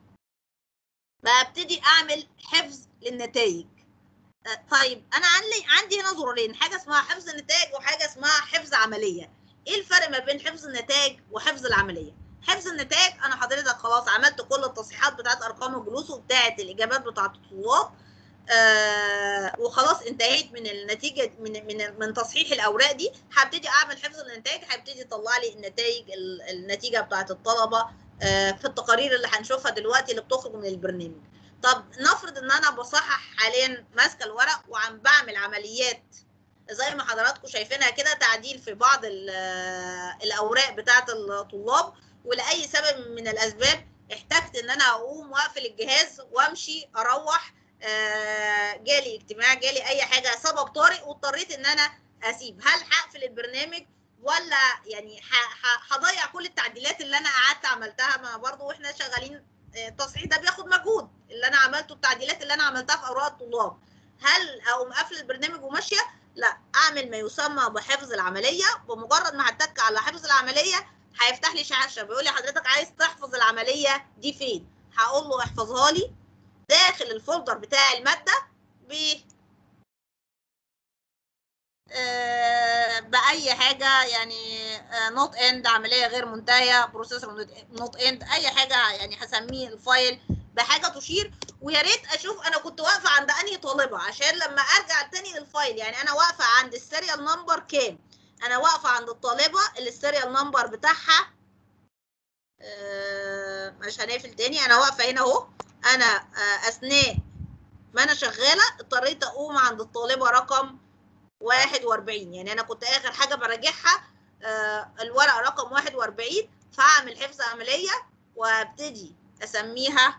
ببتدي اعمل حفظ للنتائج آه، طيب انا عندي عندي هنا زرارين حاجه اسمها حفظ النتائج وحاجه اسمها حفظ عمليه ايه الفرق ما بين حفظ النتائج وحفظ العمليه حفظ النتائج انا حضرتك خلاص عملت كل التصحيحات بتاعت ارقام الجلوس وبتاعت الاجابات بتاعت الطلاب آه وخلاص انتهيت من النتيجه من من من تصحيح الاوراق دي هبتدي اعمل حفظ النتائج هيبتدي يطلع لي النتائج ال- النتيجه بتاعت الطلبه آه في التقارير اللي هنشوفها دلوقتي اللي بتخرج من البرنامج طب نفرض ان انا بصحح حاليا ماسكه الورق وعم بعمل عمليات زي ما حضراتكم شايفينها كده تعديل في بعض ال- الاوراق بتاعه الطلاب ولاي سبب من الاسباب احتجت ان انا اقوم واقفل الجهاز وامشي اروح آه، جالي اجتماع جالي اي حاجه سبب طارئ واضطريت ان انا اسيب هل هقفل البرنامج ولا يعني ه- ه- هضيع كل التعديلات اللي انا قعدت عملتها ما برضو واحنا شغالين آه، التصحيح ده بياخد مجهود اللي انا عملته التعديلات اللي انا عملتها في اوراق الطلاب هل اقوم قافل البرنامج وماشيه لا اعمل ما يسمى بحفظ العمليه بمجرد ما هتك على حفظ العمليه هيفتح لي شاشه بيقول لي حضرتك عايز تحفظ العمليه دي فين هقول له احفظها لي داخل الفولدر بتاع الماده ب آه، باي حاجه يعني نوت اند عمليه غير منتهيه بروسيسور نوت اند اي حاجه يعني هسميه الفايل بحاجه تشير ويا ريت اشوف انا كنت واقفه عند انهي طالبه عشان لما ارجع تاني للفايل يعني انا واقفه عند السيريال نمبر كام انا واقفه عند الطالبه اللي السيريال نمبر بتاعها آه، مش هنقفل تاني انا واقفه هنا اهو انا آه، اثناء ما انا شغاله اضطريت اقوم عند الطالبه رقم 41 يعني انا كنت اخر حاجه براجعها آه، الورقه رقم 41 فاعمل حفظ عمليه وابتدي اسميها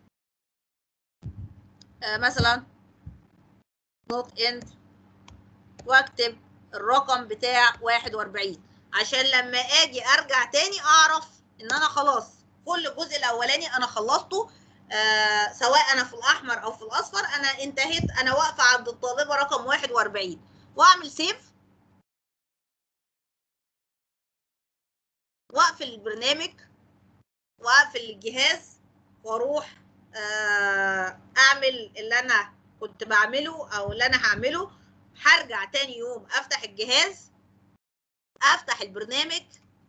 آه، مثلا نوت اند واكتب الرقم بتاع 41 عشان لما اجي ارجع تاني اعرف ان انا خلاص كل الجزء الاولاني انا خلصته آه سواء انا في الاحمر او في الاصفر انا انتهيت انا واقفه عند الطالبه رقم 41 واعمل سيف واقفل البرنامج واقفل الجهاز واروح آه اعمل اللي انا كنت بعمله او اللي انا هعمله هرجع تاني يوم افتح الجهاز افتح البرنامج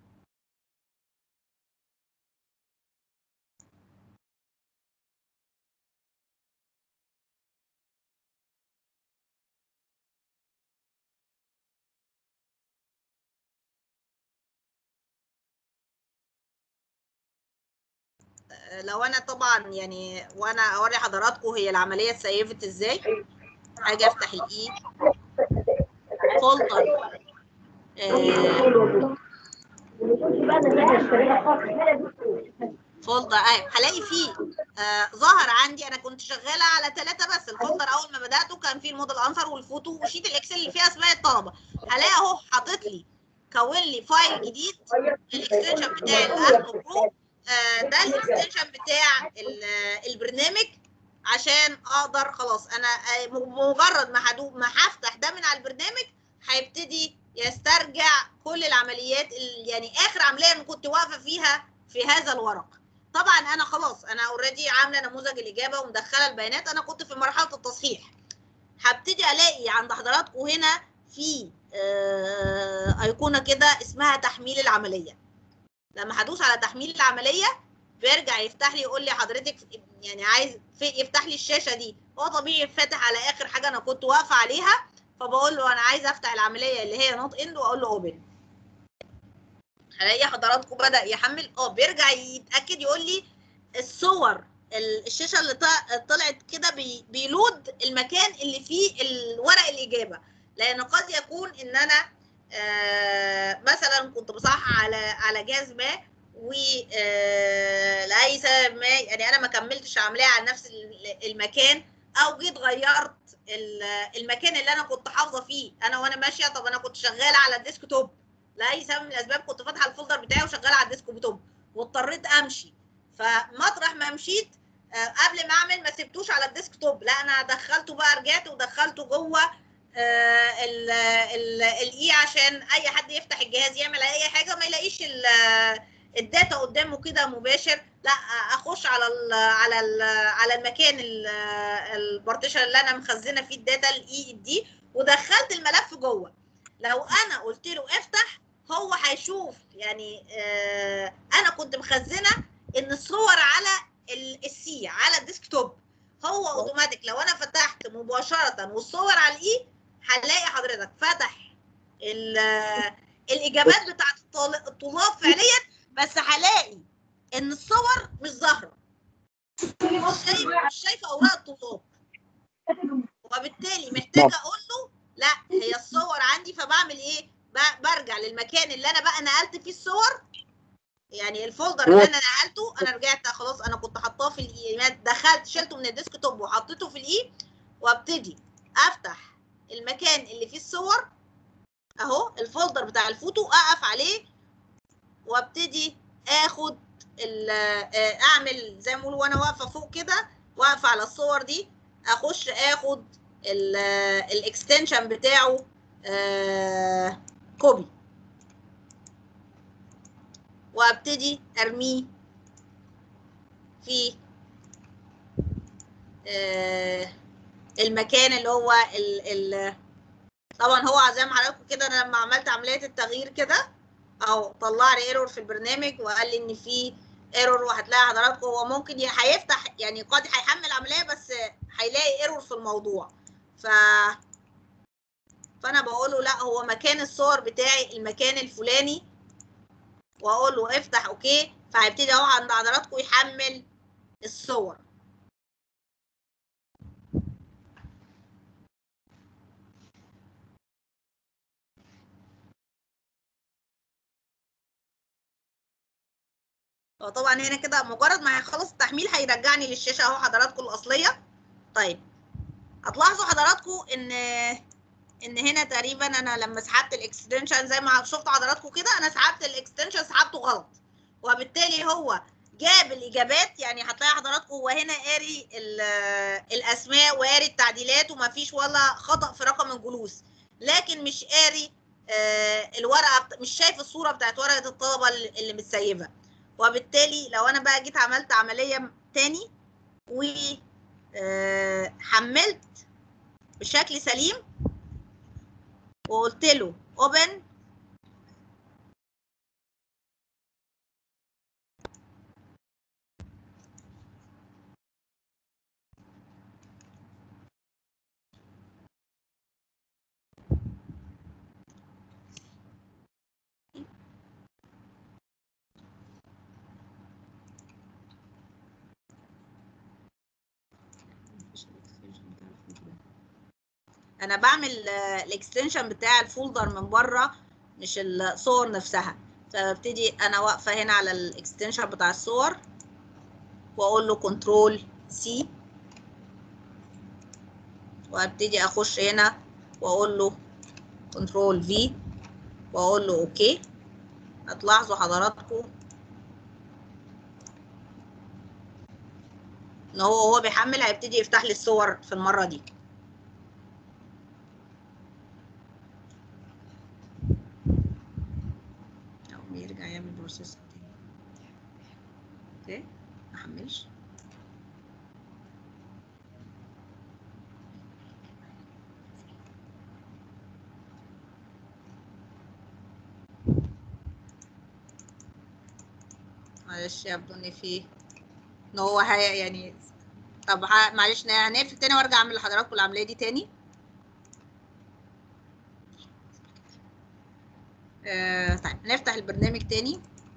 آه، لو انا طبعا يعني وانا اوري حضراتكم هي العمليه اتسيفت ازاي اجي افتح الاي فولدر آه، فولدر ايوه هلاقي فيه آه ظهر عندي انا كنت شغاله على ثلاثه بس الفولدر اول ما بداته كان فيه الموديل انسر والفوتو وشيت الاكسل اللي فيها اسماء الطلبه هلاقي اهو حاطط لي كون لي فايل جديد الاكستنشن بتاع الاخر برو آه ده الاكستنشن بتاع ال- البرنامج عشان اقدر خلاص انا آه، مجرد ما هدو ما هفتح ده من على البرنامج هيبتدي يسترجع كل العمليات ال- يعني اخر عمليه انا كنت واقفه فيها في هذا الورق طبعا انا خلاص انا اوريدي عامله نموذج الاجابه ومدخله البيانات انا كنت في مرحله التصحيح هبتدي الاقي عند حضراتكم هنا في آه، ايقونه كده اسمها تحميل العمليه لما هدوس على تحميل العمليه بيرجع يفتح لي يقول لي حضرتك يعني عايز في يفتح لي الشاشه دي هو طبيعي فاتح على اخر حاجه انا كنت واقفه عليها فبقول له انا عايز افتح العمليه اللي هي نوت اند واقول له اوبن هلاقي حضراتكم بدا يحمل اه بيرجع يتاكد يقول لي الصور ال- الشاشه اللي طا- طلعت كده بي- بيلود المكان اللي فيه الورق الاجابه لان قد يكون ان انا آه مثلا كنت بصحح على على جهاز ما و آه، لاي سبب ما يعني انا ما كملتش عمليه على نفس ال- المكان او جيت غيرت ال- المكان اللي انا كنت حافظه فيه انا وانا ماشيه طب انا كنت شغاله على الديسك توب لاي سبب من الاسباب كنت فاتحه الفولدر بتاعي وشغاله على الديسك توب واضطريت امشي فمطرح ما مشيت آه، قبل ما اعمل ما سبتوش على الديسك توب لا انا دخلته بقى رجعت ودخلته جوه آه، ال- ال- الاي عشان اي حد يفتح الجهاز يعمل اي حاجه ما يلاقيش ال- الداتا قدامه كده مباشر لا اخش على ال على ال على المكان ال- البارتيشن اللي انا مخزنه فيه الداتا الاي دي ودخلت الملف جوه لو انا قلت له افتح هو هيشوف يعني آه انا كنت مخزنه ان الصور على ال- السي على الديسكتوب هو اوتوماتيك لو انا فتحت مباشره والصور على الاي هنلاقي حضرتك فتح ال- الاجابات بتاعت الطال- الطلاب فعليا بس هلاقي ان الصور مش ظاهره مش شايف مش شايفه اوراق الطلاب وبالتالي محتاجه اقول له لا هي الصور عندي فبعمل ايه ب- برجع للمكان اللي انا بقى نقلت فيه الصور يعني الفولدر اللي انا نقلته انا رجعت خلاص انا كنت حاطاه في الاي دخلت شلته من الديسك توب وحطيته في الاي وابتدي افتح المكان اللي فيه الصور اهو الفولدر بتاع الفوتو اقف عليه وابتدي اخد ال- آه، اعمل زي ما بيقولوا وانا واقفه فوق كده واقفه على الصور دي اخش اخد الاكستنشن بتاعه آه، كوبي وابتدي ارميه في آه، المكان اللي هو ال ال طبعا هو زي ما حضراتكم كده انا لما عملت عمليه التغيير كده او طلع لي ايرور في البرنامج وقال لي ان في ايرور وهتلاقي حضراتكم هو ممكن ي- هيفتح يعني قد هيحمل عمليه بس هيلاقي ايرور في الموضوع ف فانا بقول له لا هو مكان الصور بتاعي المكان الفلاني واقول له افتح اوكي فهيبتدي اهو عند حضراتكم يحمل الصور هو طبعا هنا كده مجرد ما هيخلص التحميل هيرجعني للشاشه اهو حضراتكم الاصليه طيب هتلاحظوا حضراتكم ان ان هنا تقريبا انا لما سحبت الاكستنشن زي ما شفتوا حضراتكم كده انا سحبت الاكستنشن سحبته غلط وبالتالي هو جاب الاجابات يعني هتلاقي حضراتكم هو هنا قاري ال- الاسماء وقاري التعديلات ومفيش ولا خطا في رقم الجلوس لكن مش قاري آه، الورقه بت- مش شايف الصوره بتاعت ورقه الطلبه اللي اللي متسيبه وبالتالي لو انا بقى جيت عملت عمليه تاني وحملت بشكل سليم وقلت له اوبن انا بعمل الاكستنشن بتاع الفولدر من بره مش الصور نفسها فببتدي انا واقفه هنا على الاكستنشن بتاع الصور واقول له كنترول سي وابتدي اخش هنا واقول له كنترول في واقول له اوكي هتلاحظوا حضراتكم ان هو هو بيحمل هيبتدي يفتح لي الصور في المره دي او بيرجع يعمل بروسيس تاني اوكي ما حملش معلش يبدو ان في ان هو هي يعني طب ه- معلش نا- هنقفل تاني وارجع اعمل لحضراتكم العمليه دي تاني آه طيب نفتح البرنامج تاني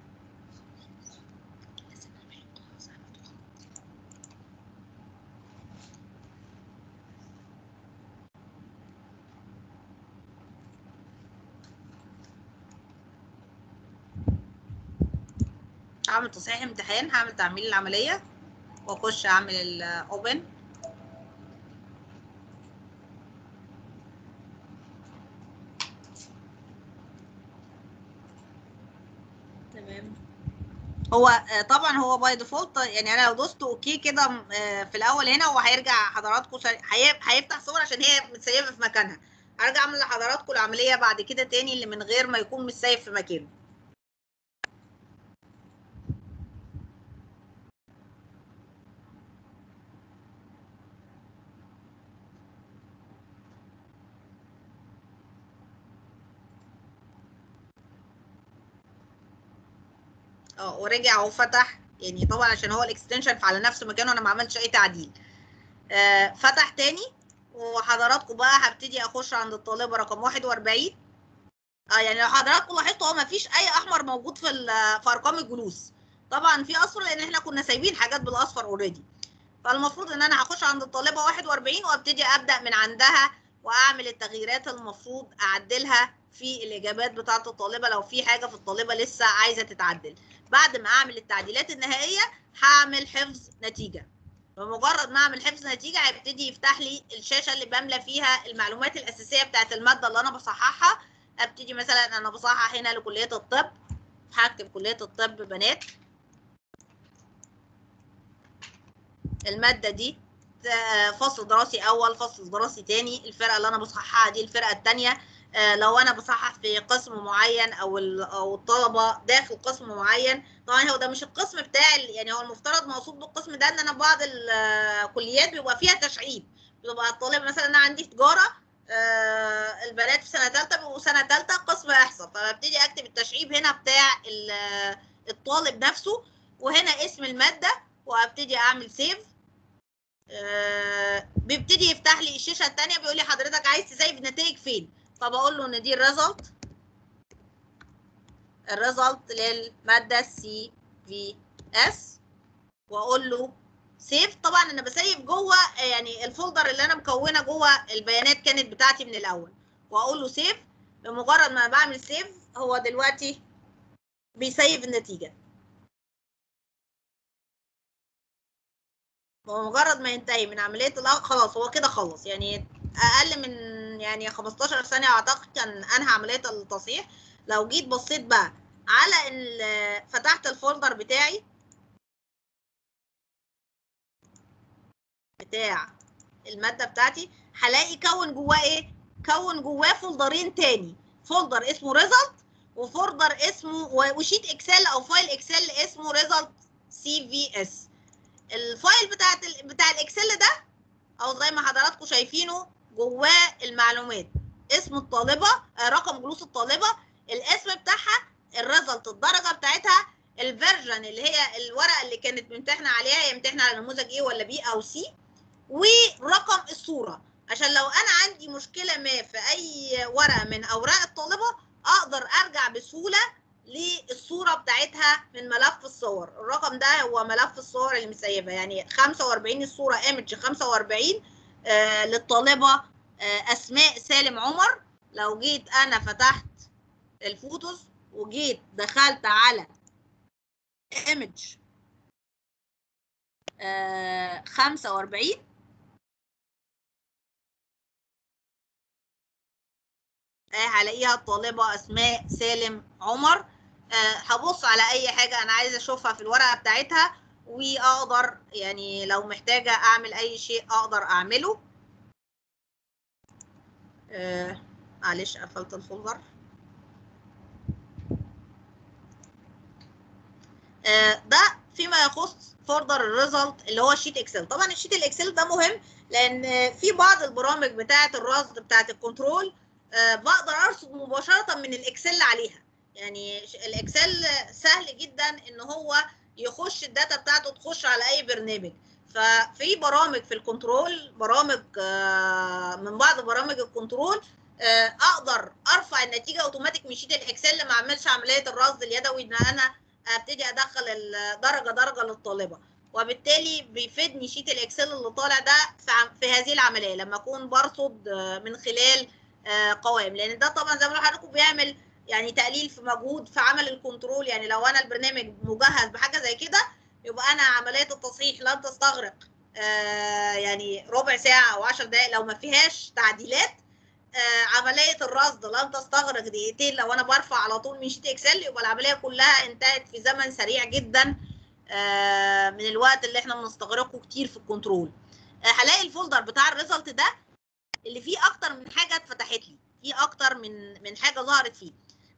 هعمل تصحيح امتحان هعمل تعميل العمليه واخش اعمل الاوبن تمام هو آه، طبعا هو باي ديفولت يعني انا لو دوست اوكي كده آه، في الاول هنا هو هيرجع حضراتكم شا- هي- هيفتح صور عشان هي متسيبه في مكانها هرجع اعمل لحضراتكم العمليه بعد كده تاني اللي من غير ما يكون متسيب في مكانه اه ورجع اهو فتح يعني طبعا عشان هو الاكستنشن على نفس مكانه انا ما عملتش اي تعديل آه فتح تاني وحضراتكم بقى هبتدي اخش عند الطالبه رقم 41 اه يعني لو حضراتكم لاحظتوا هو ما فيش اي احمر موجود في ال- في ارقام الجلوس طبعا في اصفر لان احنا كنا سايبين حاجات بالاصفر اوريدي فالمفروض ان انا هخش عند الطالبه 41 وابتدي ابدا من عندها واعمل التغييرات المفروض اعدلها في الاجابات بتاعه الطالبه لو في حاجه في الطالبه لسه عايزه تتعدل بعد ما اعمل التعديلات النهائيه هعمل حفظ نتيجه بمجرد ما اعمل حفظ نتيجه هيبتدي يفتح لي الشاشه اللي بملى فيها المعلومات الاساسيه بتاعه الماده اللي انا بصححها ابتدي مثلا انا بصحح هنا لكليه الطب هكتب كليه الطب بنات الماده دي آه، فصل دراسي اول فصل دراسي تاني الفرقه اللي انا بصححها دي الفرقه الثانيه لو انا بصحح في قسم معين او ال- او الطلبه داخل قسم معين طبعا هو ده مش القسم بتاع ال- يعني هو المفترض مقصود بالقسم ده ان انا بعض الكليات بيبقى فيها تشعيب بيبقى الطالب مثلا انا عندي تجاره آه، البنات في سنه ثالثه بيبقوا سنه ثالثه قسم احصاء فببتدي اكتب التشعيب هنا بتاع ال- الطالب نفسه وهنا اسم الماده وابتدي اعمل سيف آه، بيبتدي يفتح لي الشاشه الثانيه بيقول لي حضرتك عايز تسيف نتائج فين فبقول له ان دي الريزلت الريزلت للماده سي في اس واقول له سيف طبعا انا بسيف جوه يعني الفولدر اللي انا مكونه جوه البيانات كانت بتاعتي من الاول واقول له سيف بمجرد ما بعمل سيف هو دلوقتي بيسيف النتيجه بمجرد ما ينتهي من عمليه الاخ خلاص هو كده خلص يعني اقل من يعني 15 ثانيه اعتقد كان انهى عمليه التصحيح لو جيت بصيت بقى على ال- فتحت الفولدر بتاعي بتاع الماده بتاعتي هلاقي كون جواه ايه كون جواه فولدرين تاني فولدر اسمه ريزلت وفولدر اسمه و- وشيت اكسل او فايل اكسل اسمه ريزلت سي في اس الفايل بتاعت ال- بتاع الاكسل ده او زي ما حضراتكم شايفينه جواه المعلومات اسم الطالبه آه، رقم جلوس الطالبه الاسم بتاعها الريزلت الدرجه بتاعتها الفيرجن اللي هي الورقه اللي كانت ممتحنه عليها هي ممتحنه على نموذج ايه ولا بي او سي ورقم الصوره عشان لو انا عندي مشكله ما في اي ورقه من اوراق الطالبه اقدر ارجع بسهوله للصوره بتاعتها من ملف الصور الرقم ده هو ملف الصور اللي مسيبه يعني 45 الصوره ايمج 45 آه للطالبه آه اسماء سالم عمر لو جيت انا فتحت الفوتوز وجيت دخلت على ايمج آه 45 آه هلاقيها الطالبة أسماء سالم عمر آه هبص على أي حاجة أنا عايزة أشوفها في الورقة بتاعتها وأقدر يعني لو محتاجة أعمل أي شيء أقدر أعمله آه معلش قفلت الفولدر آه ده فيما يخص فولدر الريزلت اللي هو شيت اكسل طبعا الشيت الاكسل ده مهم لان في بعض البرامج بتاعه الرصد بتاعه الكنترول آه، بقدر ارصد مباشره من الاكسل عليها يعني ش- الاكسل سهل جدا ان هو يخش الداتا بتاعته تخش على اي برنامج ففي برامج في الكنترول برامج آه، من بعض برامج الكنترول آه، اقدر ارفع النتيجه اوتوماتيك من شيت الاكسل ما اعملش عمليه الرصد اليدوي ان انا ابتدي ادخل الدرجه درجه للطالبه وبالتالي بيفيدني شيت الاكسل اللي طالع ده في عم- في هذه العمليه لما اكون برصد آه، من خلال آه، قوائم لان ده طبعا زي ما بقول لحضراتكم بيعمل يعني تقليل في مجهود في عمل الكنترول يعني لو انا البرنامج مجهز بحاجه زي كده يبقى انا عمليه التصحيح لن تستغرق آه، يعني ربع ساعه او 10 دقائق لو ما فيهاش تعديلات آه، عمليه الرصد لن تستغرق دقيقتين لو انا برفع على طول من شيت اكسل يبقى العمليه كلها انتهت في زمن سريع جدا آه، من الوقت اللي احنا بنستغرقه كتير في الكنترول آه، هلاقي الفولدر بتاع الريزلت ده اللي فيه اكتر من حاجه اتفتحت لي فيه اكتر من من حاجه ظهرت فيه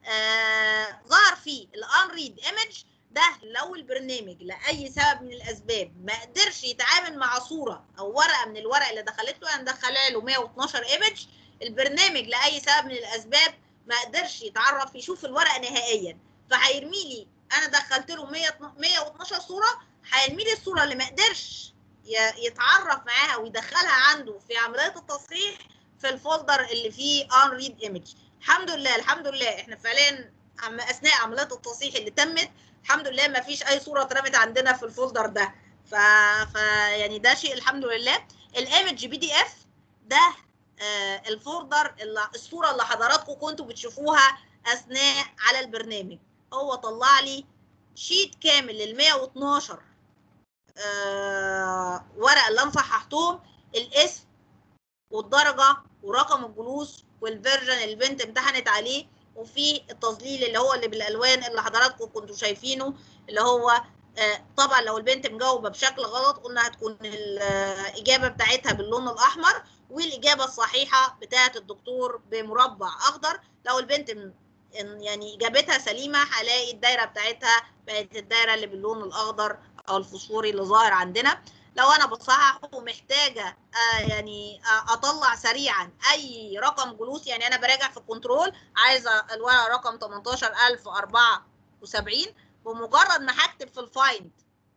آه ظهر فيه الان ريد ايمج ده لو البرنامج لاي سبب من الاسباب ما قدرش يتعامل مع صوره او ورقه من الورق اللي دخلت له انا مدخله له 112 ايمج البرنامج لاي سبب من الاسباب ما قدرش يتعرف يشوف الورقه نهائيا فهيرمي لي انا دخلت له 100 112 صوره هيرمي لي الصوره اللي ما قدرش ي- يتعرف معاها ويدخلها عنده في عمليه التصحيح في الفولدر اللي فيه ان ريد ايمج الحمد لله الحمد لله احنا فعليا عم اثناء عمليات التصحيح اللي تمت الحمد لله ما فيش اي صوره اترمت عندنا في الفولدر ده ف... ف يعني ده شيء الحمد لله الايمج بي دي اف ده آه الفولدر اللي الصوره اللي حضراتكم كنتوا بتشوفوها اثناء على البرنامج هو طلع لي شيت كامل لل 112 آه ورقه اللي انا صححتهم الاسم والدرجه ورقم الجلوس والفيرجن اللي البنت امتحنت عليه وفي التظليل اللي هو اللي بالالوان اللي حضراتكم كنتوا شايفينه اللي هو آه، طبعا لو البنت مجاوبه بشكل غلط قلنا هتكون الاجابه بتاعتها باللون الاحمر والاجابه الصحيحه بتاعت الدكتور بمربع اخضر لو البنت م- إن- يعني اجابتها سليمه هلاقي الدايره بتاعتها بقت الدايره اللي باللون الاخضر او الفوسفوري اللي ظاهر عندنا لو انا بصحح ومحتاجه آه يعني آه اطلع سريعا اي رقم جلوس يعني انا براجع في الكنترول عايزه الورقه رقم 18074 بمجرد ما هكتب في الفايند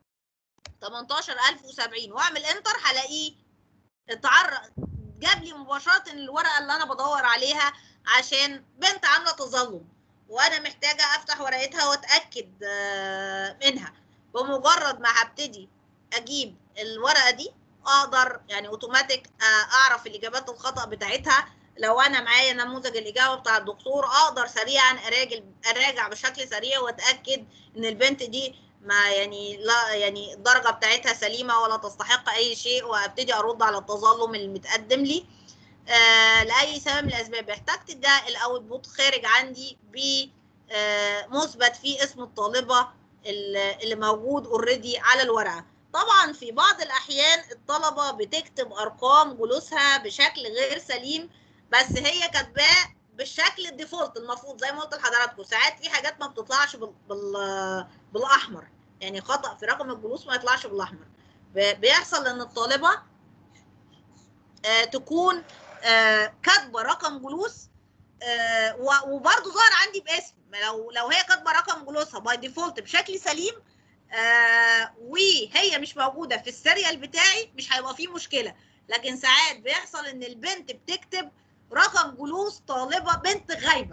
18070 واعمل انتر هلاقيه اتعرف جاب لي مباشره الورقه اللي انا بدور عليها عشان بنت عامله تظلم وانا محتاجه افتح ورقتها واتاكد آه، منها بمجرد ما هبتدي اجيب الورقه دي اقدر يعني اوتوماتيك آه، اعرف الاجابات الخطا بتاعتها لو انا معايا نموذج الاجابه بتاع الدكتور اقدر سريعا اراجع اراجع بشكل سريع واتاكد ان البنت دي ما يعني لا يعني الدرجه بتاعتها سليمه ولا تستحق اي شيء وابتدي ارد على التظلم اللي متقدم لي آه لاي سبب من الاسباب احتجت ده الاوتبوت خارج عندي ب آه مثبت فيه اسم الطالبه اللي اللي موجود اوريدي على الورقه طبعا في بعض الاحيان الطلبه بتكتب ارقام جلوسها بشكل غير سليم بس هي كاتباه بالشكل الديفولت المفروض زي ما قلت لحضراتكم ساعات في حاجات ما بتطلعش بال... بال... بالاحمر يعني خطا في رقم الجلوس ما يطلعش بالاحمر ب... بيحصل ان الطالبه آه تكون آه كاتبه رقم جلوس آه و- وبرضه ظهر عندي باسم لو لو هي كاتبه رقم جلوسها باي ديفولت بشكل سليم آه وهي مش موجوده في السيريال بتاعي مش هيبقى فيه مشكله لكن ساعات بيحصل ان البنت بتكتب رقم جلوس طالبه بنت غايبه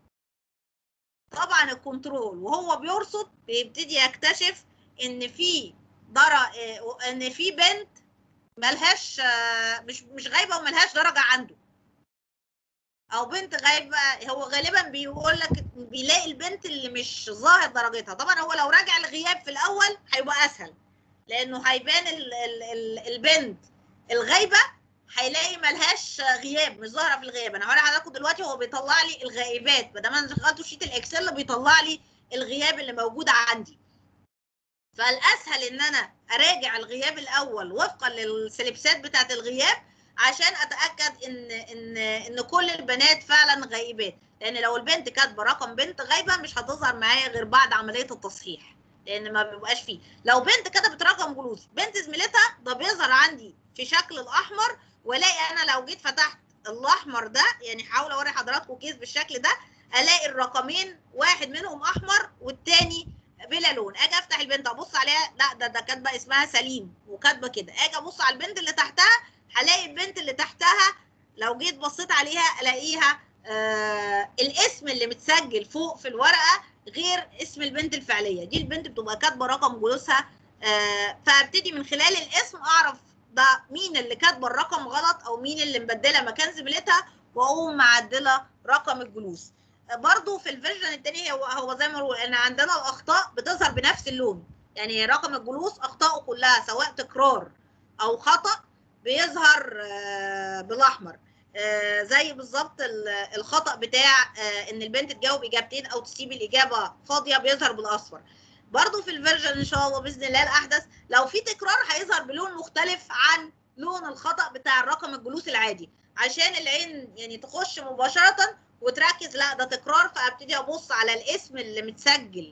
طبعا الكنترول وهو بيرصد بيبتدي يكتشف ان في درا آه، ان في بنت ملهاش آه، مش مش غايبه وملهاش درجه عنده او بنت غايبه هو غالبا بيقول لك بيلاقي البنت اللي مش ظاهر درجتها طبعا هو لو راجع الغياب في الاول هيبقى اسهل لانه هيبان ال ال ال البنت الغايبه هيلاقي ملهاش غياب مش ظاهره في الغياب انا هوري حضراتكم دلوقتي هو بيطلع لي الغائبات ما دام انا دخلته شيت الاكسل بيطلع لي الغياب اللي موجود عندي فالاسهل ان انا اراجع الغياب الاول وفقا للسلبسات بتاعه الغياب عشان اتاكد ان ان ان كل البنات فعلا غائبات لان لو البنت كاتبه رقم بنت غايبه مش هتظهر معايا غير بعد عمليه التصحيح لان ما بيبقاش فيه لو بنت كتبت رقم جلوس بنت زميلتها ده بيظهر عندي في شكل الاحمر والاقي انا لو جيت فتحت الاحمر ده يعني هحاول اوري حضراتكم كيس بالشكل ده الاقي الرقمين واحد منهم احمر والتاني بلا لون اجي افتح البنت ابص عليها لا ده ده كاتبه اسمها سليم وكاتبه كده اجي ابص على البنت اللي تحتها هلاقي البنت اللي تحتها لو جيت بصيت عليها الاقيها آه الاسم اللي متسجل فوق في الورقه غير اسم البنت الفعليه دي البنت بتبقى كاتبه رقم جلوسها آه فابتدي من خلال الاسم اعرف ده مين اللي كاتبه الرقم غلط او مين اللي مبدله مكان زميلتها واقوم معدله رقم الجلوس برضو في الفيرجن التاني هو هو زي ما بقول ان عندنا الاخطاء بتظهر بنفس اللون يعني رقم الجلوس اخطائه كلها سواء تكرار او خطا بيظهر آه، بالاحمر آه، زي بالظبط ال- الخطا بتاع آه، ان البنت تجاوب اجابتين او تسيب الاجابه فاضيه بيظهر بالاصفر برضو في الفيرجن ان شاء الله باذن الله الاحدث لو في تكرار هيظهر بلون مختلف عن لون الخطا بتاع الرقم الجلوس العادي عشان العين يعني تخش مباشره وتركز لا ده تكرار فابتدي ابص على الاسم اللي متسجل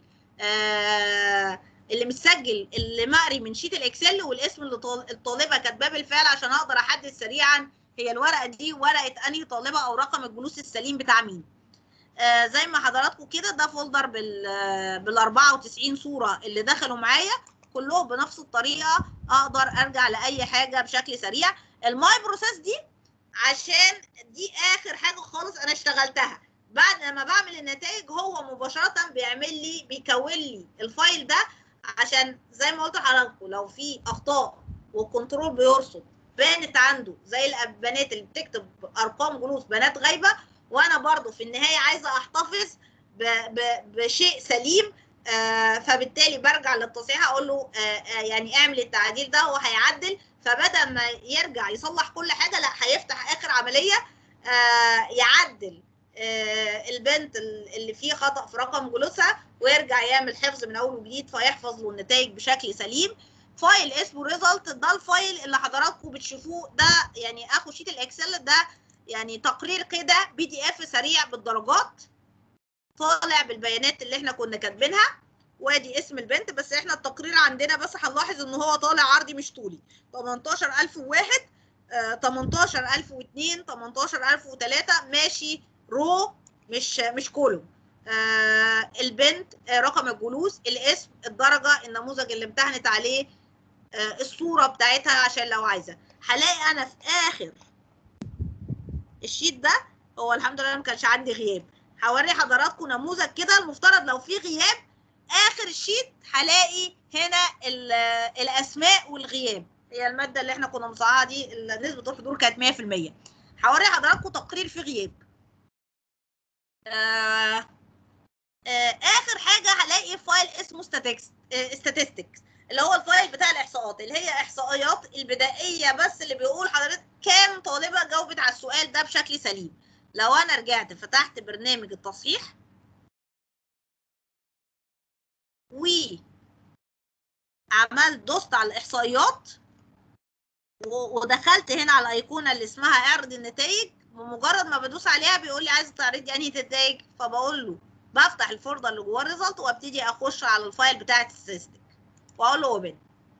آه اللي متسجل اللي مقري من شيت الاكسل والاسم اللي طال- الطالبه كاتباه بالفعل عشان اقدر احدد سريعا هي الورقه دي ورقه انهي طالبه او رقم الجلوس السليم بتاع مين آه زي ما حضراتكم كده ده فولدر بال بال 94 صوره اللي دخلوا معايا كلهم بنفس الطريقه اقدر ارجع لاي حاجه بشكل سريع الماي بروسيس دي عشان دي اخر حاجه خالص انا اشتغلتها بعد لما بعمل النتائج هو مباشره بيعمل لي بيكون لي الفايل ده عشان زي ما قلت لحضراتكم لو في اخطاء والكنترول بيرصد بانت عنده زي البنات اللي بتكتب ارقام جلوس بنات غايبه وانا برضو في النهايه عايزه احتفظ ب ب بشيء سليم آه فبالتالي برجع للتصحيح اقول له آه آه يعني اعمل التعديل ده هو هيعدل فبدل ما يرجع يصلح كل حاجه لا هيفتح اخر عمليه آه يعدل آه البنت اللي فيه خطا في رقم جلوسها ويرجع يعمل حفظ من اول وجديد فيحفظ له النتائج بشكل سليم فايل اسمه ريزلت ده الفايل اللي حضراتكم بتشوفوه ده يعني اخو شيت الاكسل ده يعني تقرير كده بي دي اف سريع بالدرجات طالع بالبيانات اللي احنا كنا كاتبينها وادي اسم البنت بس احنا التقرير عندنا بس هنلاحظ ان هو طالع عرضي مش طولي 18001 آه، 18002 18003 ماشي رو مش مش كولوم آه البنت آه رقم الجلوس الاسم الدرجه النموذج اللي امتحنت عليه آه الصوره بتاعتها عشان لو عايزه هلاقي انا في اخر الشيت ده هو الحمد لله ما كانش عندي غياب هوري حضراتكم نموذج كده المفترض لو في غياب اخر الشيت هلاقي هنا ال- الاسماء والغياب هي الماده اللي احنا كنا مصححها دي ال- نسبه الحضور كانت 100% هوري حضراتكم تقرير في غياب آه آه اخر حاجه هلاقي فايل اسمه statistics اللي هو الفايل بتاع الاحصاءات اللي هي احصائيات البدائيه بس اللي بيقول حضرتك كام طالبه جاوبت على السؤال ده بشكل سليم لو انا رجعت فتحت برنامج التصحيح وعملت دوست على الاحصائيات و- ودخلت هنا على الايقونه اللي اسمها اعرض النتائج بمجرد ما بدوس عليها بيقول لي عايز تعرضي انهي نتائج فبقول له بفتح الفولدر اللي جواه الريزلت وابتدي اخش على الفايل بتاع الستاتستيك واقول له اوبن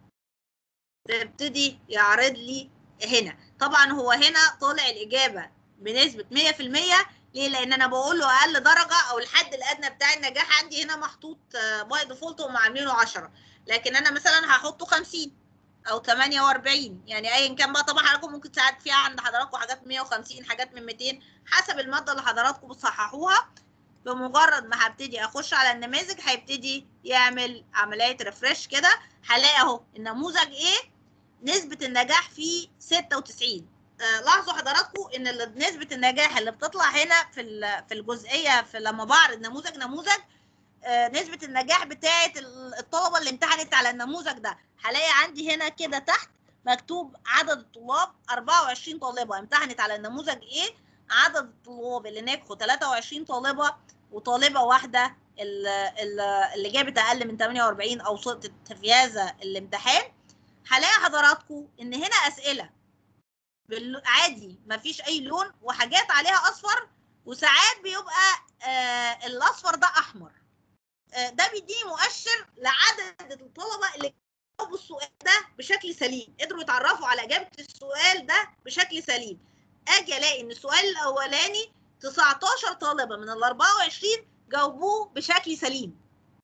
بيبتدي يعرض لي هنا طبعا هو هنا طالع الاجابه بنسبه 100% ليه لان انا بقول له اقل درجه او الحد الادنى بتاع النجاح عندي هنا محطوط باي ديفولت هم عاملينه 10 لكن انا مثلا هحطه 50 او 48 يعني ايا كان بقى طبعا حضراتكم ممكن ساعات فيها عند حضراتكم حاجات 150 حاجات من 200 حسب الماده اللي حضراتكم بتصححوها بمجرد ما هبتدي اخش على النماذج هيبتدي يعمل عمليه ريفرش كده هلاقي اهو النموذج ايه نسبه النجاح فيه 96 آه لاحظوا حضراتكم ان ال- نسبه النجاح اللي بتطلع هنا في ال- في الجزئيه في لما بعرض نموذج نموذج آه، نسبة النجاح بتاعة ال- الطلبة اللي امتحنت على النموذج ده هلاقي عندي هنا كده تحت مكتوب عدد الطلاب 24 طالبة امتحنت على النموذج ايه عدد الطلاب اللي نجحوا 23 طالبة وطالبة واحدة ال- ال- اللي جابت أقل من 48 أو سقطت في هذا الامتحان هلاقي حضراتكم إن هنا أسئلة بال- عادي مفيش أي لون وحاجات عليها أصفر وساعات بيبقى آه الأصفر ده أحمر آه، ده بيديني مؤشر لعدد الطلبه اللي جاوبوا السؤال ده بشكل سليم قدروا يتعرفوا على اجابه السؤال ده بشكل سليم اجي الاقي ان السؤال الاولاني 19 طالبه من ال 24 جاوبوه بشكل سليم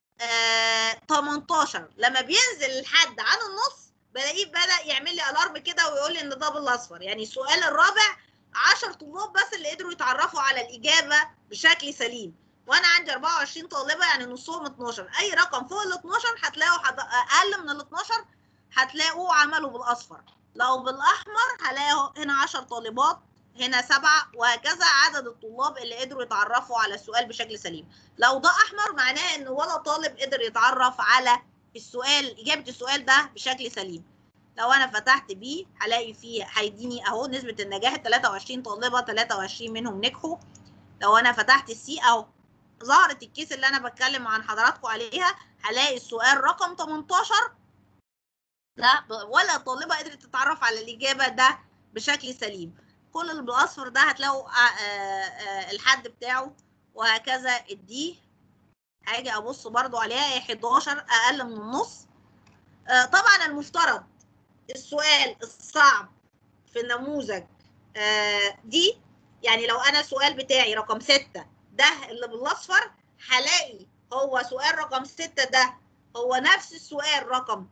آه 18 لما بينزل الحد عن النص بلاقيه بدا يعمل لي الارم كده ويقول لي ان ده بالاصفر يعني السؤال الرابع 10 طلاب بس اللي قدروا يتعرفوا على الاجابه بشكل سليم وانا عندي 24 طالبه يعني نصهم 12 اي رقم فوق ال 12 هتلاقوا حد... اقل من ال 12 هتلاقوا عملوا بالاصفر لو بالاحمر هلاقوا هنا 10 طالبات هنا سبعة وهكذا عدد الطلاب اللي قدروا يتعرفوا على السؤال بشكل سليم لو ده احمر معناه ان ولا طالب قدر يتعرف على السؤال اجابه السؤال ده بشكل سليم لو انا فتحت بيه هلاقي فيه هيديني اهو نسبه النجاح 23 طالبه 23 منهم نجحوا لو انا فتحت السي اهو ظهرت الكيس اللي انا بتكلم عن حضراتكم عليها هلاقي السؤال رقم 18 لا ولا طالبه قدرت تتعرف على الاجابه ده بشكل سليم كل اللي بالاصفر ده هتلاقوا آه، آه، الحد بتاعه وهكذا الدي هاجي ابص برضو عليها هي 11 اقل من النص آه، طبعا المفترض السؤال الصعب في النموذج آه، دي يعني لو انا السؤال بتاعي رقم 6 ده اللي بالاصفر هلاقي هو سؤال رقم 6 ده هو نفس السؤال رقم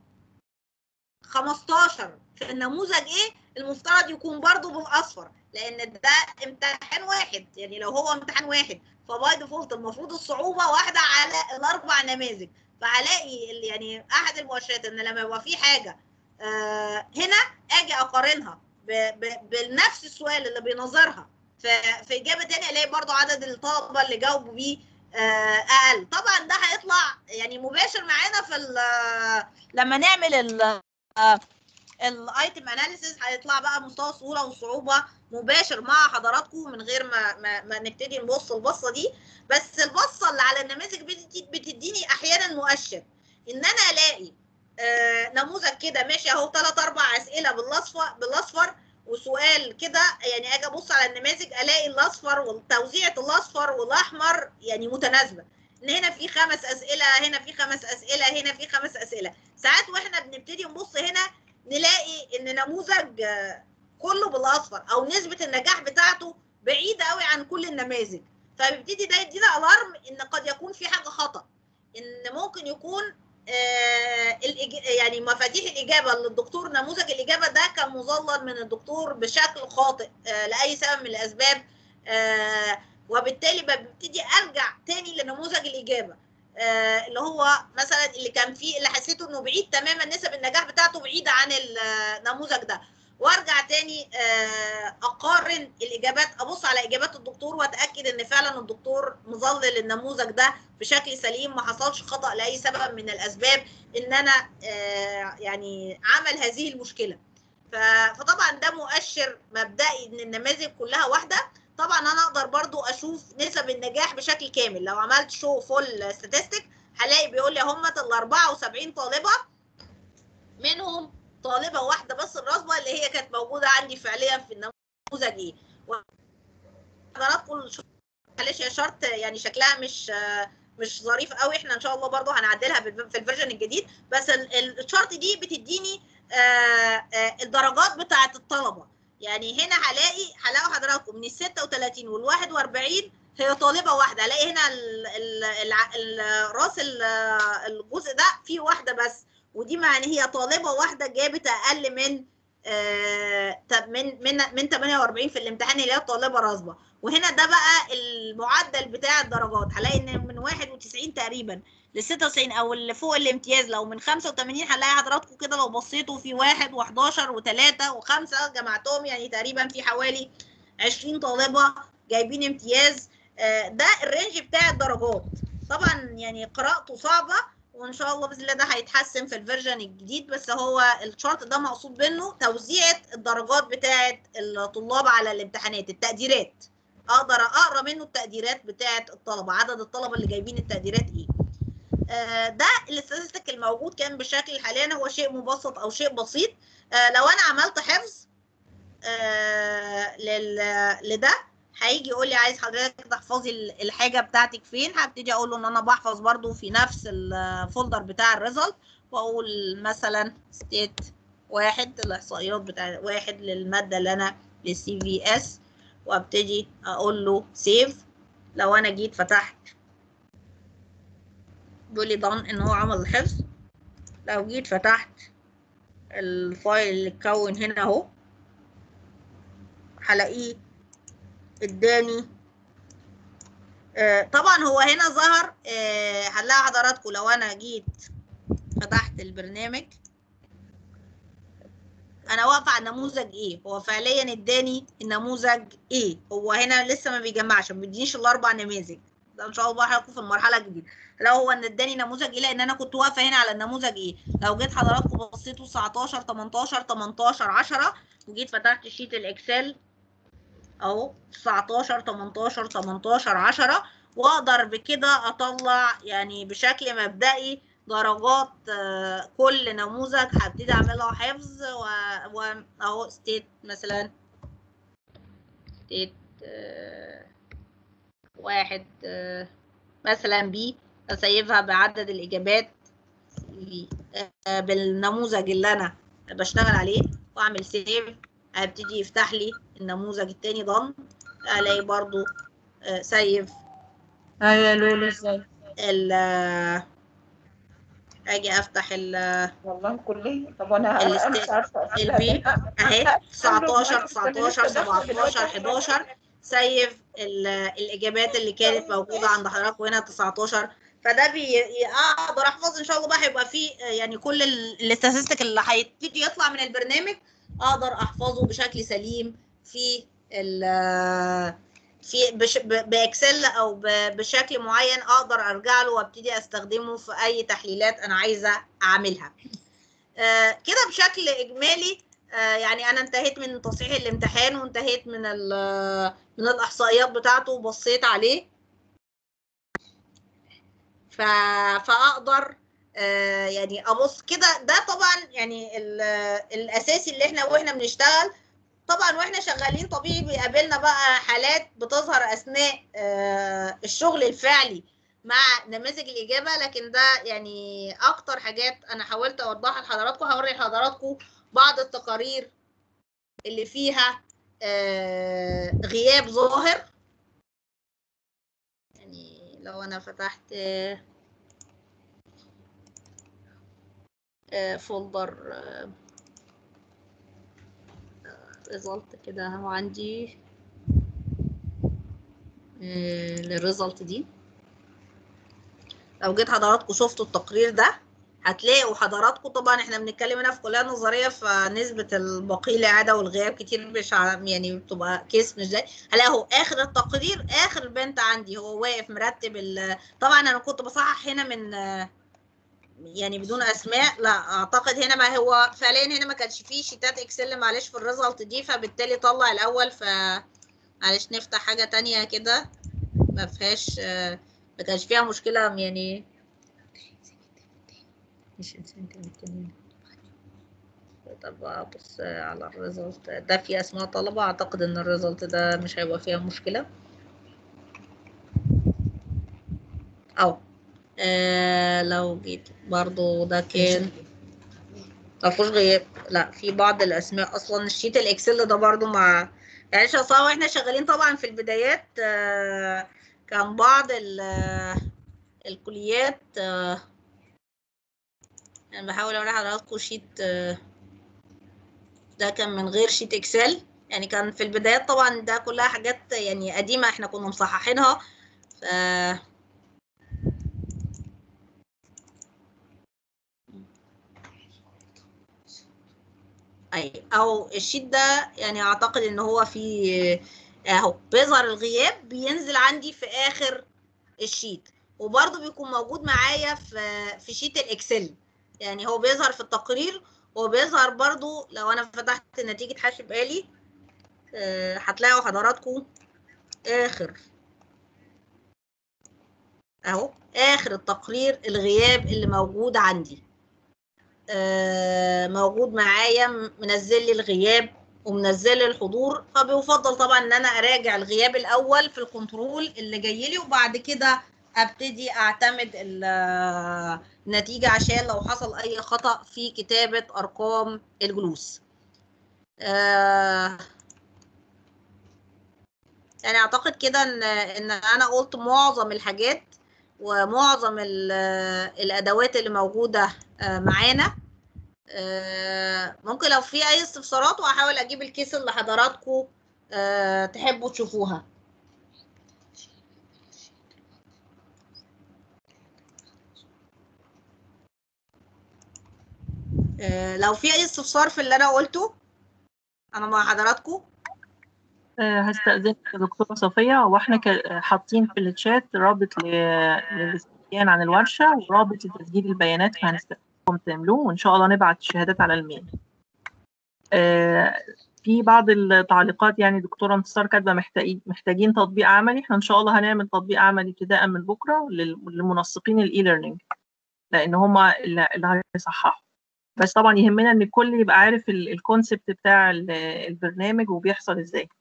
15 في النموذج ايه المفترض يكون برضو بالاصفر لان ده امتحان واحد يعني لو هو امتحان واحد فباي ديفولت المفروض الصعوبه واحده على الاربع نماذج فهلاقي ال- يعني احد المؤشرات ان لما يبقى في حاجه آه هنا اجي اقارنها ب- ب- بنفس السؤال اللي بيناظرها في في اجابه تانية الاقي برضو عدد الطلبه اللي جاوبوا بيه آه، اقل طبعا ده هيطلع يعني مباشر معانا في ال- لما نعمل ال الايتم اناليسيس هيطلع بقى مستوى السهوله والصعوبه مباشر مع حضراتكم من غير ما ما, ما نبتدي نبص البصه دي بس البصه اللي على النماذج بتدي- بتديني احيانا مؤشر ان انا الاقي آه نموذج كده ماشي اهو ثلاث اربع اسئله بالاصفر بالاصفر وسؤال كده يعني اجي ابص على النماذج الاقي الاصفر وتوزيعه الاصفر والاحمر يعني متناسبه ان هنا في خمس اسئله هنا في خمس اسئله هنا في خمس اسئله ساعات واحنا بنبتدي نبص هنا نلاقي ان نموذج آه، كله بالاصفر او نسبه النجاح بتاعته بعيده قوي عن كل النماذج فبيبتدي ده يدينا الارم ان قد يكون في حاجه خطا ان ممكن يكون آه الإج... يعني مفاتيح الاجابه للدكتور نموذج الاجابه ده كان مظلل من الدكتور بشكل خاطئ آه لاي سبب من الاسباب آه وبالتالي ببتدي ارجع تاني لنموذج الاجابه آه اللي هو مثلا اللي كان فيه اللي حسيته انه بعيد تماما نسب النجاح بتاعته بعيده عن النموذج ده وارجع تاني آه اقارن الاجابات ابص على اجابات الدكتور واتاكد ان فعلا الدكتور مظلل النموذج ده بشكل سليم ما حصلش خطا لاي سبب من الاسباب ان انا آه يعني عمل هذه المشكله ف- فطبعا ده مؤشر مبدئي ان النماذج كلها واحده طبعا انا اقدر برضو اشوف نسب النجاح بشكل كامل لو عملت شو فول ستاتستيك هلاقي بيقول لي هم ال 74 طالبه منهم طالبه واحده بس الراسبه اللي هي كانت موجوده عندي فعليا في النموذج ايه حضراتكم الش- معلش يا شرط يعني شكلها مش مش ظريف قوي احنا ان شاء الله برضو هنعدلها بالف- في الفيرجن الجديد بس ال- ال- الشرط دي بتديني آه، آه، الدرجات بتاعه الطلبه يعني هنا هلاقي هلاقوا حضراتكم من ال 36 وال 41 هي طالبه واحده هلاقي هنا ال ال ال ال راس ال- الجزء ده فيه واحده بس ودي معنى هي طالبه واحده جابت اقل من آه طب من من من 48 في الامتحان اللي هي طالبه راسبه وهنا ده بقى المعدل بتاع الدرجات هلاقي ان من 91 تقريبا ل 96 او اللي فوق الامتياز لو من 85 هنلاقي حضراتكم كده لو بصيتوا في واحد و11 و3 و5 جمعتهم يعني تقريبا في حوالي 20 طالبه جايبين امتياز آه، ده الرينج بتاع الدرجات طبعا يعني قراءته صعبه وان شاء الله باذن الله ده هيتحسن في الفيرجن الجديد بس هو الشرط ده مقصود منه توزيعه الدرجات بتاعه الطلاب على الامتحانات التقديرات اقدر اقرا منه التقديرات بتاعه الطلبه عدد الطلبه اللي جايبين التقديرات ايه آه، ده الاستاتستيك الموجود كان بالشكل حاليا هو شيء مبسط او شيء بسيط آه، لو انا عملت حفظ آه، لل- لده هيجي يقول لي عايز حضرتك تحفظي ال- الحاجه بتاعتك فين هبتدي اقول له ان انا بحفظ برضو في نفس الفولدر بتاع الريزلت واقول مثلا ستيت واحد الاحصائيات بتاع واحد للماده اللي انا للسي في اس وابتدي اقول له سيف لو انا جيت فتحت بيقول لي ضمن ان هو عمل الحفظ لو جيت فتحت الفايل اللي اتكون هنا اهو هلاقيه اداني آه، طبعا هو هنا ظهر آه، هنلاقي حضراتكم لو انا جيت فتحت البرنامج انا واقفه على النموذج ايه هو فعليا اداني النموذج ايه هو هنا لسه ما بيجمعش ما بيدينيش الاربع نماذج ده ان شاء الله هيكون في المرحله الجديده لو هو ان اداني نموذج ايه لان انا كنت واقفه هنا على النموذج ايه لو جيت حضراتكم بصيتوا 19 18 18 10 وجيت فتحت شيت الاكسل اهو 19 18 18 10 واقدر بكده اطلع يعني بشكل مبدئي درجات آه، كل نموذج هبتدي اعملها حفظ و... و... اهو ستيت مثلا ستيت واحد آه، مثلا بي اسيبها بعدد الاجابات آه، بالنموذج اللي انا بشتغل عليه واعمل سيف هبتدي يفتح لي النموذج التاني ضم الاقي برضو آه، سيف ايوه يا لولو ازاي ال آه، اجي افتح ال والله كلية طب وانا الاست- انا مش عارفة أقفلها البي ليه. اهي 19 كنت لسه 19 داخلة 17 دلوقتي. 11 سيف ال- الاجابات اللي كانت موجوده عند حضراتكم هنا 19 فده بي اقدر احفظ ان شاء الله بقى هيبقى فيه آه، يعني كل الاستاتستيك اللي هيبتدي يطلع من البرنامج اقدر احفظه بشكل سليم في ال في بش ب- باكسل او ب- بشكل معين اقدر ارجع له وابتدي استخدمه في اي تحليلات انا عايزه اعملها آه، كده بشكل اجمالي آه، يعني انا انتهيت من تصحيح الامتحان وانتهيت من ال- من الاحصائيات بتاعته وبصيت عليه ف... فاقدر آه، يعني ابص كده ده طبعا يعني ال- الاساسي اللي احنا واحنا بنشتغل طبعا واحنا شغالين طبيعي بيقابلنا بقى حالات بتظهر اثناء آه، الشغل الفعلي مع نماذج الاجابه لكن ده يعني اكتر حاجات انا حاولت اوضحها لحضراتكم هوري لحضراتكم بعض التقارير اللي فيها آه، غياب ظاهر يعني لو انا فتحت آه، آه، فولدر ريزلت كده اهو عندي آه، للريزلت دي لو جيت حضراتكم شفتوا التقرير ده هتلاقوا حضراتكم طبعا احنا بنتكلم هنا في كليه نظريه فنسبه البقي الاعاده والغياب كتير مش ع- يعني بتبقى كيس مش زي هلاقوا اخر التقرير اخر بنت عندي هو واقف مرتب ال- طبعا انا كنت بصحح هنا من يعني بدون اسماء لا اعتقد هنا ما هو فعليا هنا ما كانش فيه شيتات اكسل معلش في الريزلت دي فبالتالي طلع الاول ف معلش نفتح حاجه تانية كده ما فيهاش آه، ما كانش فيها مشكله يعني مش انسان تاني طب ابص على الريزلت ده في اسماء طلبه اعتقد ان الريزلت ده مش هيبقى فيها مشكله او آه لو جيت برضو ده كان ما فيهوش غياب لا في بعض الاسماء اصلا الشيت الاكسل ده برضو مع يعني شخصيا واحنا شغالين طبعا في البدايات آه كان بعض ال- آه، الكليات آه انا بحاول اوري حضراتكم شيت آه، ده كان من غير شيت اكسل يعني كان في البدايات طبعا ده كلها حاجات يعني قديمه احنا كنا مصححينها ف اي او الشيت ده يعني اعتقد ان هو في اهو بيظهر الغياب بينزل عندي في اخر الشيت وبرضه بيكون موجود معايا في في شيت الاكسل يعني هو بيظهر في التقرير وبيظهر برضه لو انا فتحت نتيجة حاسب آلي آه، هتلاقوا حضراتكم اخر اهو اخر التقرير الغياب اللي موجود عندي آه، موجود معايا م- منزل لي الغياب ومنزل لي الحضور فبيفضل طبعا ان انا اراجع الغياب الاول في الكنترول اللي جاي لي وبعد كده ابتدي اعتمد ال- النتيجه عشان لو حصل اي خطا في كتابه ارقام الجلوس آه، يعني اعتقد كده ان ان انا قلت معظم الحاجات ومعظم ال- الادوات اللي موجوده آه، معانا آه، ممكن لو في اي استفسارات وهحاول اجيب الكيس اللي حضراتكم آه، تحبوا تشوفوها آه، لو في اي استفسار في اللي انا قلته انا مع حضراتكم آه، هستأذنك يا دكتورة صفية واحنا ك- حاطين في الشات رابط ل- للاستبيان عن الورشة ورابط لتسجيل البيانات فهنستأذنكم تعملوه وإن شاء الله نبعت الشهادات على الميل. آه، في بعض التعليقات يعني دكتورة انتصار كاتبة محتاجين محتاجين تطبيق عملي احنا إن شاء الله هنعمل تطبيق عملي ابتداء من بكرة لل- للمنسقين الإي ليرنينج لأن هما اللي اللي هيصححوا. بس طبعا يهمنا ان الكل يبقى عارف الكونسبت بتاع ال- البرنامج وبيحصل ازاي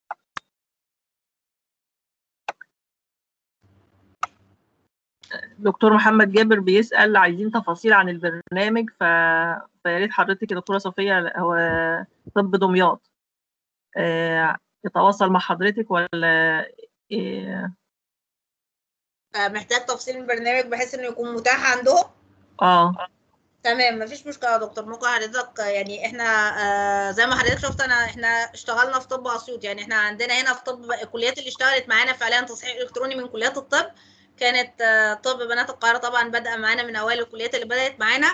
دكتور محمد جابر بيسأل عايزين تفاصيل عن البرنامج ف... فيا ريت حضرتك يا دكتورة صفية هو طب دمياط آه، يتواصل مع حضرتك ولا إيه؟ آه، محتاج تفصيل البرنامج بحيث انه يكون متاح عندهم اه تمام مفيش مشكله يا دكتور ممكن حضرتك يعني احنا آه زي ما حضرتك شفت انا احنا اشتغلنا في طب اسيوط يعني احنا عندنا هنا في طب الكليات اللي اشتغلت معانا فعليا تصحيح الكتروني من كليات الطب كانت آه طب بنات القاهره طبعا بدأ معانا من اوائل الكليات اللي بدأت معانا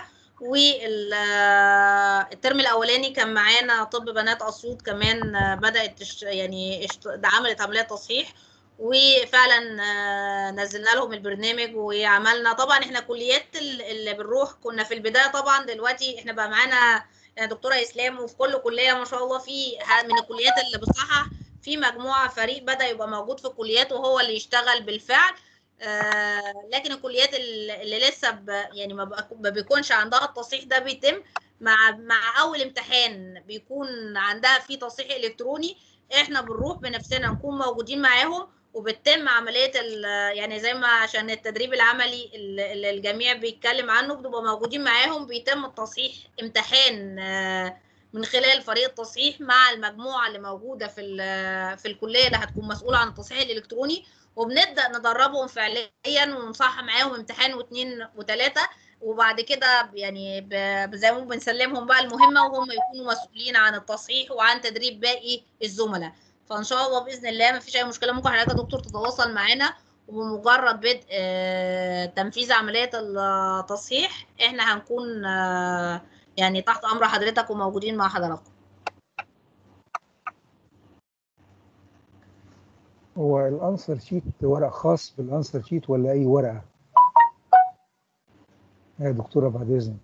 والترم الاولاني كان معانا طب بنات اسيوط كمان آه بدأت تش يعني اشت- ده عملت عمليه تصحيح وفعلا آه، نزلنا لهم البرنامج وعملنا طبعا احنا كليات ال- اللي بنروح كنا في البدايه طبعا دلوقتي احنا بقى معانا يعني دكتوره اسلام وفي كل كليه ما شاء الله في ه- من الكليات اللي بتصحح في مجموعه فريق بدا يبقى موجود في الكليات وهو اللي يشتغل بالفعل آه لكن الكليات اللي اللي لسه ب يعني ما بق- ما بيكونش عندها التصحيح ده بيتم مع مع اول امتحان بيكون عندها فيه تصحيح الكتروني احنا بنروح بنفسنا نكون موجودين معاهم وبتتم عمليه ال- يعني زي ما عشان التدريب العملي ال- اللي الجميع بيتكلم عنه بنبقى موجودين معاهم بيتم التصحيح امتحان آه، من خلال فريق التصحيح مع المجموعه اللي موجوده في ال- في الكليه اللي هتكون مسؤوله عن التصحيح الالكتروني وبنبدا ندربهم فعليا ونصحح معاهم امتحان واثنين وثلاثه وبعد كده يعني ب- زي ما بنسلمهم بقى المهمه وهم يكونوا مسؤولين عن التصحيح وعن تدريب باقي الزملاء فان شاء الله باذن الله ما فيش اي مشكله ممكن حضرتك يا دكتور تتواصل معانا وبمجرد بدء آه، تنفيذ عمليه التصحيح احنا هنكون آه، يعني تحت امر حضرتك وموجودين مع حضراتكم هو الانسر شيت ورق خاص بالانسر شيت ولا اي ورقه يا دكتوره بعد اذنك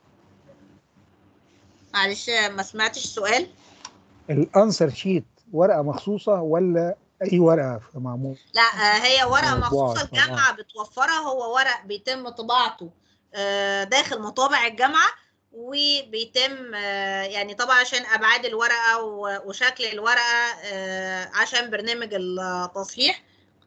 معلش ما سمعتش السؤال الانسر شيت ورقه مخصوصه ولا اي ورقه في معمول لا آه، هي ورقه مطبوعة مخصوصه طبعاً. الجامعه بتوفرها هو ورق بيتم طباعته آه، داخل مطابع الجامعه وبيتم آه، يعني طبعا عشان ابعاد الورقه و- وشكل الورقه آه، عشان برنامج التصحيح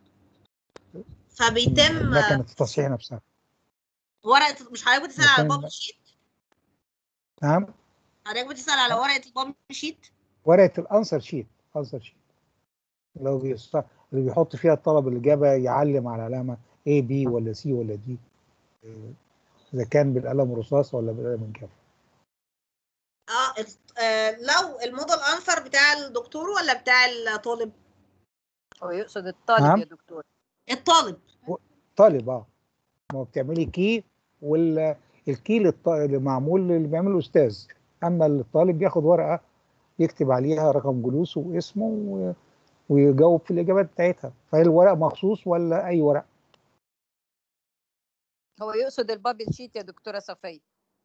فبيتم آه، مكنه التصحيح نفسها ورقه مش حضرتك بتسال على مكان- البابل شيت نعم حضرتك بتسال على ورقه البابل شيت ورقه الانسر شيت انسر شيت اللي هو بيص- اللي بيحط فيها الطلب الاجابه يعلم على علامه A B ولا C ولا D آه، اذا كان بالقلم الرصاص ولا بالقلم الجاف اه الت- آه، لو الموديل انسر بتاع الدكتور ولا بتاع الطالب هو يقصد الطالب نعم. يا دكتور الطالب طالب اه ما هو بتعملي كي والكي للط- اللي معمول اللي بيعمله استاذ اما الطالب بياخد ورقه يكتب عليها رقم جلوسه واسمه و- ويجاوب في الاجابات بتاعتها فهل الورق مخصوص ولا اي ورق هو يقصد البابل شيت يا دكتورة صفية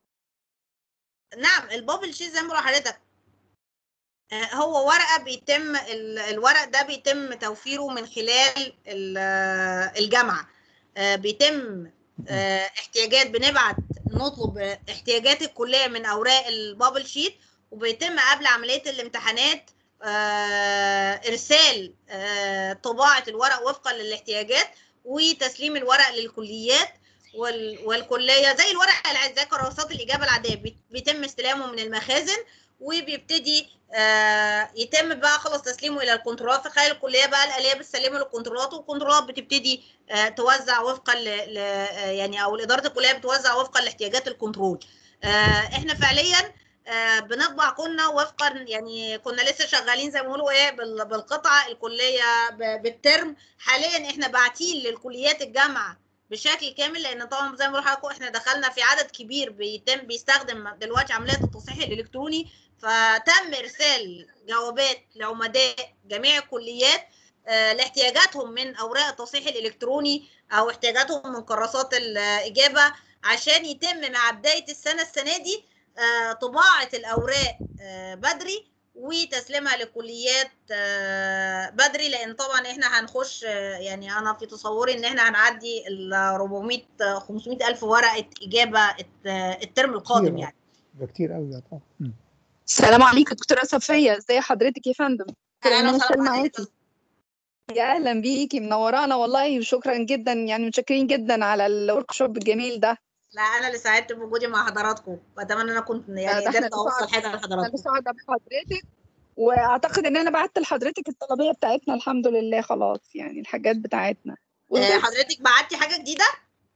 نعم البابل شيت زي ما بقول لحضرتك آه، هو ورقة بيتم ال- الورق ده بيتم توفيره من خلال ال- آه، الجامعة آه، بيتم آه، احتياجات بنبعت نطلب آه، احتياجات الكلية من أوراق البابل شيت وبيتم قبل عملية الامتحانات آه، إرسال آه، طباعة الورق وفقا للاحتياجات وتسليم الورق للكليات وال- والكليه زي الورق الع- زي كراسات الاجابه العاديه بيت- بيتم استلامه من المخازن وبيبتدي آه يتم بقى خلاص تسليمه الى الكنترولات في خلال الكليه بقى الاليه بتسلمه للكنترولات والكنترولات بتبتدي آه توزع وفقا ل ل- آه، يعني او اداره الكليه بتوزع وفقا لاحتياجات الكنترول آه احنا فعليا آه بنطبع كنا وفقا يعني كنا لسه شغالين زي ما بيقولوا ايه بال- بالقطعه الكليه ب- بالترم حاليا احنا باعتين للكليات الجامعه بشكل كامل لان طبعا زي ما بقول لحضراتكم احنا دخلنا في عدد كبير بيتم بيستخدم دلوقتي عمليه التصحيح الالكتروني فتم ارسال جوابات لعمداء جميع الكليات آه، لاحتياجاتهم من اوراق التصحيح الالكتروني او احتياجاتهم من كراسات الاجابه عشان يتم مع بدايه السنه السنه دي آه، طباعه الاوراق آه، بدري وتسليمها للكليات آه، بدري لان طبعا احنا هنخش آه، يعني انا في تصوري ان احنا هنعدي ال 400 آه، 500 الف ورقه اجابه الت- آه، الترم القادم كتير. يعني ده كتير قوي ده طبعا مم. السلام عليكم دكتورة صفية ازي حضرتك يا فندم دكتورة اهلا إيمان وسهلا سلمى بحضرتك. معاكي يا اهلا بيكي منورانا والله وشكرا جدا يعني متشكرين جدا على الورك شوب الجميل ده لا انا اللي سعدت بوجودي مع حضراتكم واتمنى ان انا كنت يعني ده احنا قدرت اوصل اللي حاجه انا لحضراتكم سعيدة بحضرتك واعتقد ان انا بعت لحضرتك الطلبية بتاعتنا الحمد لله خلاص يعني الحاجات بتاعتنا آه، حضرتك بعتي حاجه جديده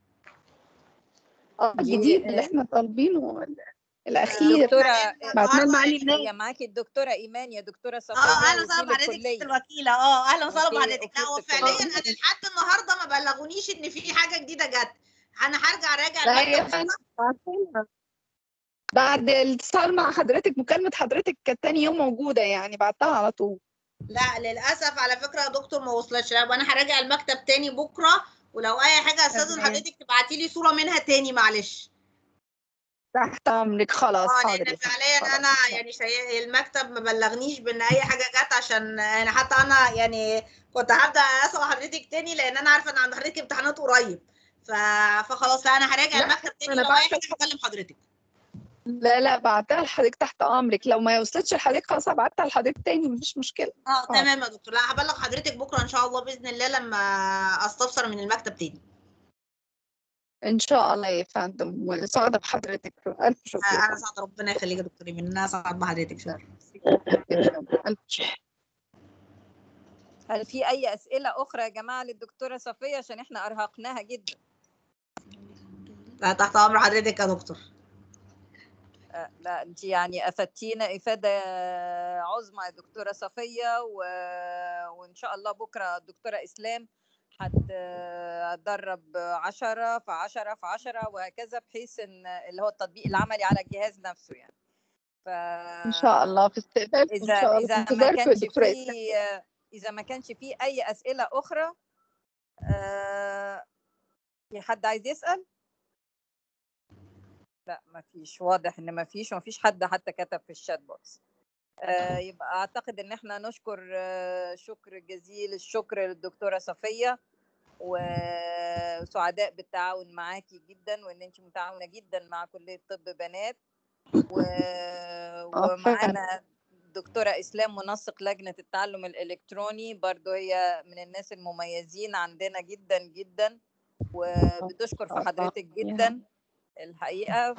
اه دي- الجديد اللي احنا طالبينه ال- الاخير دكتورة بعتنا النهاردة معالي هي النائب معاكي الدكتورة إيمان يا دكتورة صفية اه اهلا وسهلا وكيل بحضرتك الكلية ست الوكيله اه اهلا وسهلا أوكي، بحضرتك أوكي، لا هو ست فعليا الوكيلة. انا لحد النهارده ما بلغونيش ان في حاجه جديده جت انا هرجع راجع لا يا المكتب فندم بعتلنا. بعد الاتصال مع حضرتك مكالمة حضرتك كانت تاني يوم موجودة يعني بعتها على طول لا للاسف على فكره يا دكتور ما وصلتش لا وانا هراجع المكتب تاني بكره ولو اي حاجه استاذن تمام. حضرتك تبعتي لي صوره منها تاني معلش تحت امرك خلاص اه حاضر لان يا فندم. فعليا خلاص، انا إن شاء يعني شيء المكتب ما بلغنيش بان اي حاجه جت عشان انا حتى انا يعني كنت هبدا اسال حضرتك تاني لان انا عارفه ان عند حضرتك امتحانات قريب ف... فخلاص لا انا هراجع لا، المكتب تاني أنا لو اي بعت- حاجه هكلم حضرتك لا لا بعتها لحضرتك تحت امرك لو ما وصلتش لحضرتك خلاص هبعتها لحضرتك تاني مفيش مشكله اه آه. تمام يا دكتور لا هبلغ حضرتك بكره ان شاء الله باذن الله لما استفسر من المكتب تاني ان شاء الله يا فندم وسعدة بحضرتك الف شكر آه يا انا سعد ربنا يخليك يا دكتور ايمان انا سعد بحضرتك شكرا فندم. الف شكر هل في أي أسئلة أخرى يا جماعة للدكتورة صفية عشان إحنا أرهقناها جدا لا تحت امر حضرتك يا دكتور آه، لا انت يعني افدتينا افاده عظمى يا دكتوره صفيه و... وان شاء الله بكره الدكتوره اسلام هت- هتدرب 10 في 10 في 10 وهكذا بحيث ان اللي هو التطبيق العملي على الجهاز نفسه يعني ف ان شاء الله في استقبال ان اذا شاء الله في اذا ما انتظاركم يا كانش دكتوره اسلام في اذا ما كانش في اي اسئله اخرى آه، في حد عايز يسال لا ما فيش واضح ان ما فيش وما فيش حد حتى كتب في الشات بوكس آه، يبقى اعتقد ان احنا نشكر آه، شكر جزيل الشكر للدكتوره صفيه وسعداء بالتعاون معاكي جدا وان انت متعاونه جدا مع كليه طب بنات و... ومعانا دكتورة إسلام منسق لجنة التعلم الإلكتروني برضو هي من الناس المميزين عندنا جدا جدا وبتشكر في حضرتك جدا الحقيقة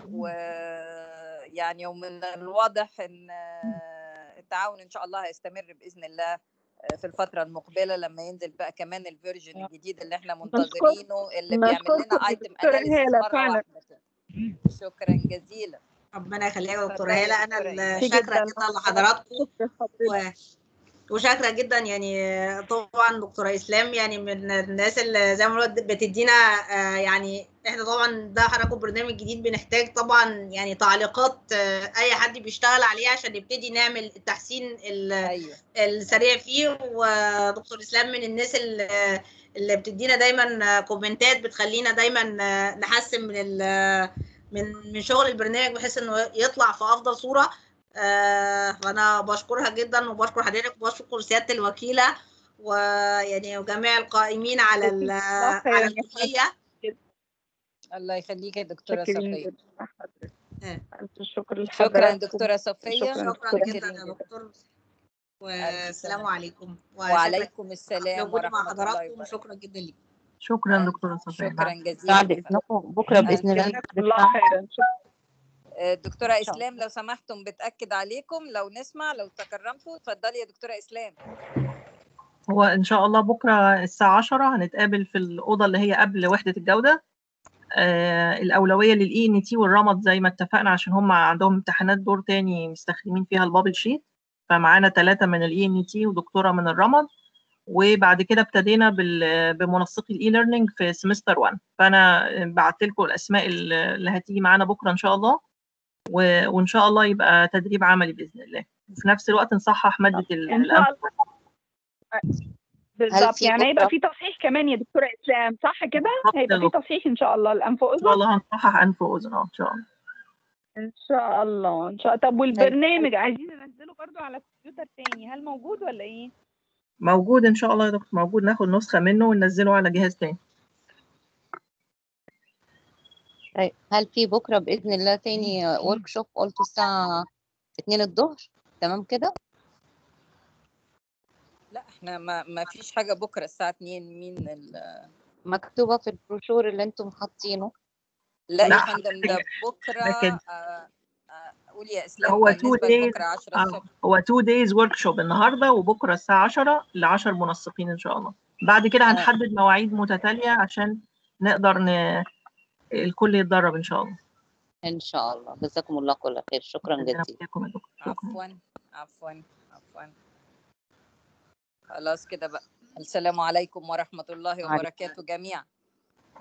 ويعني ومن الواضح إن التعاون إن شاء الله هيستمر بإذن الله في الفترة المقبلة لما ينزل بقى كمان الفيرجن الجديد اللي احنا منتظرينه اللي بيعمل نشكركم لنا يا ايتم دكتورة اناليسيس هالة مرة فعلا. واحدة كده شكرا جزيلا ربنا يخليك يا دكتوره اتفضلي هاله يا انا دكتورة اللي إيمان. شاكره جدا لحضراتكم و... وشاكره جدا يعني طبعا دكتوره اسلام يعني من الناس اللي زي ما قلت بتدينا آه، يعني احنا طبعا ده حضراتكم برنامج جديد بنحتاج طبعا يعني تعليقات آه، اي حد بيشتغل عليه عشان نبتدي نعمل التحسين ال- ايوه السريع فيه ودكتور اسلام من الناس اللي اللي بتدينا دايما كومنتات بتخلينا دايما نحسن من ال- من من شغل البرنامج بحيث انه يطلع في افضل صوره آه، فانا بشكرها جدا وبشكر حضرتك وبشكر سياده الوكيله ويعني وجميع القائمين على ال- الله خير على يا الكليه الله يخليك يا دكتورة شاكرين صفية جدا لحضرتك آه. ألف شكر شكرا لحضراتكم دكتورة صفية شكرا شكرا دكتورة جدا شاكرين يا جدا دكتور والسلام عليكم وشكرا وعليكم السلام لوجودي مع ورحمة الله حضراتكم وبركاته وشكرا جدا ليكم شكرا دكتورة صفية شكرا مع جزيلا بعد اذنكم بكره باذن الله جزاكم الله خيرا شكرا آه، دكتورة إن شاء إسلام لو سمحتم بتأكد عليكم لو نسمع لو تكرمتوا اتفضلي يا دكتورة إسلام هو إن شاء الله بكرة الساعة 10 هنتقابل في الأوضة اللي هي قبل وحدة الجودة آه الأولوية للإي إن تي والرمد زي ما اتفقنا عشان هم عندهم امتحانات دور تاني مستخدمين فيها البابل شيت فمعانا ثلاثة من الإي إن تي ودكتورة من الرمد وبعد كده ابتدينا بال- بمنسقي الإي ليرنينج في سمستر 1 فأنا بعت لكم الأسماء اللي هتيجي معانا بكرة إن شاء الله و- وإن شاء الله يبقى تدريب عملي بإذن الله وفي نفس الوقت نصحح مادة ال- إن شاء الأنف الله بالظبط في يعني هيبقى بكرة- في تصحيح كمان يا دكتورة إسلام صح كده؟ بالظبط يا هيبقى في دكتور. تصحيح إن شاء الله الأنف إن شاء وأذن الله هنصحح أنف وأذن أه إن شاء الله إن شاء الله إن شاء الله طب والبرنامج عايزين ننزله برضو على الكمبيوتر تاني هل موجود ولا إيه؟ موجود إن شاء الله يا دكتور موجود ناخد نسخة منه وننزله على جهاز تاني طيب هل في بكرة بإذن الله تاني ورك شوب قلتوا الساعة اتنين الظهر تمام كده لا احنا ما, ما فيش حاجة بكرة الساعة 2 مين ال... مكتوبة في البروشور اللي انتم حاطينه لا يا لا، فندم ده بكرة لكن- آه، آه، قولي يا إسلام هو بالنسبة two days لبكرة 10 آه، الصبح هو تو دايز ورك شوب النهارده وبكره الساعه 10 ل 10 منسقين ان شاء الله بعد كده آه. هنحدد مواعيد متتاليه عشان نقدر ن... الكل يتدرب ان شاء الله إن شاء الله جزاكم الله كل خير شكرا ربنا جزيلا يوفقكم يا دكتور شكرا عفوا عفوا عفوا خلاص كده بقى السلام عليكم ورحمة الله وعليكم وبركاته جميعا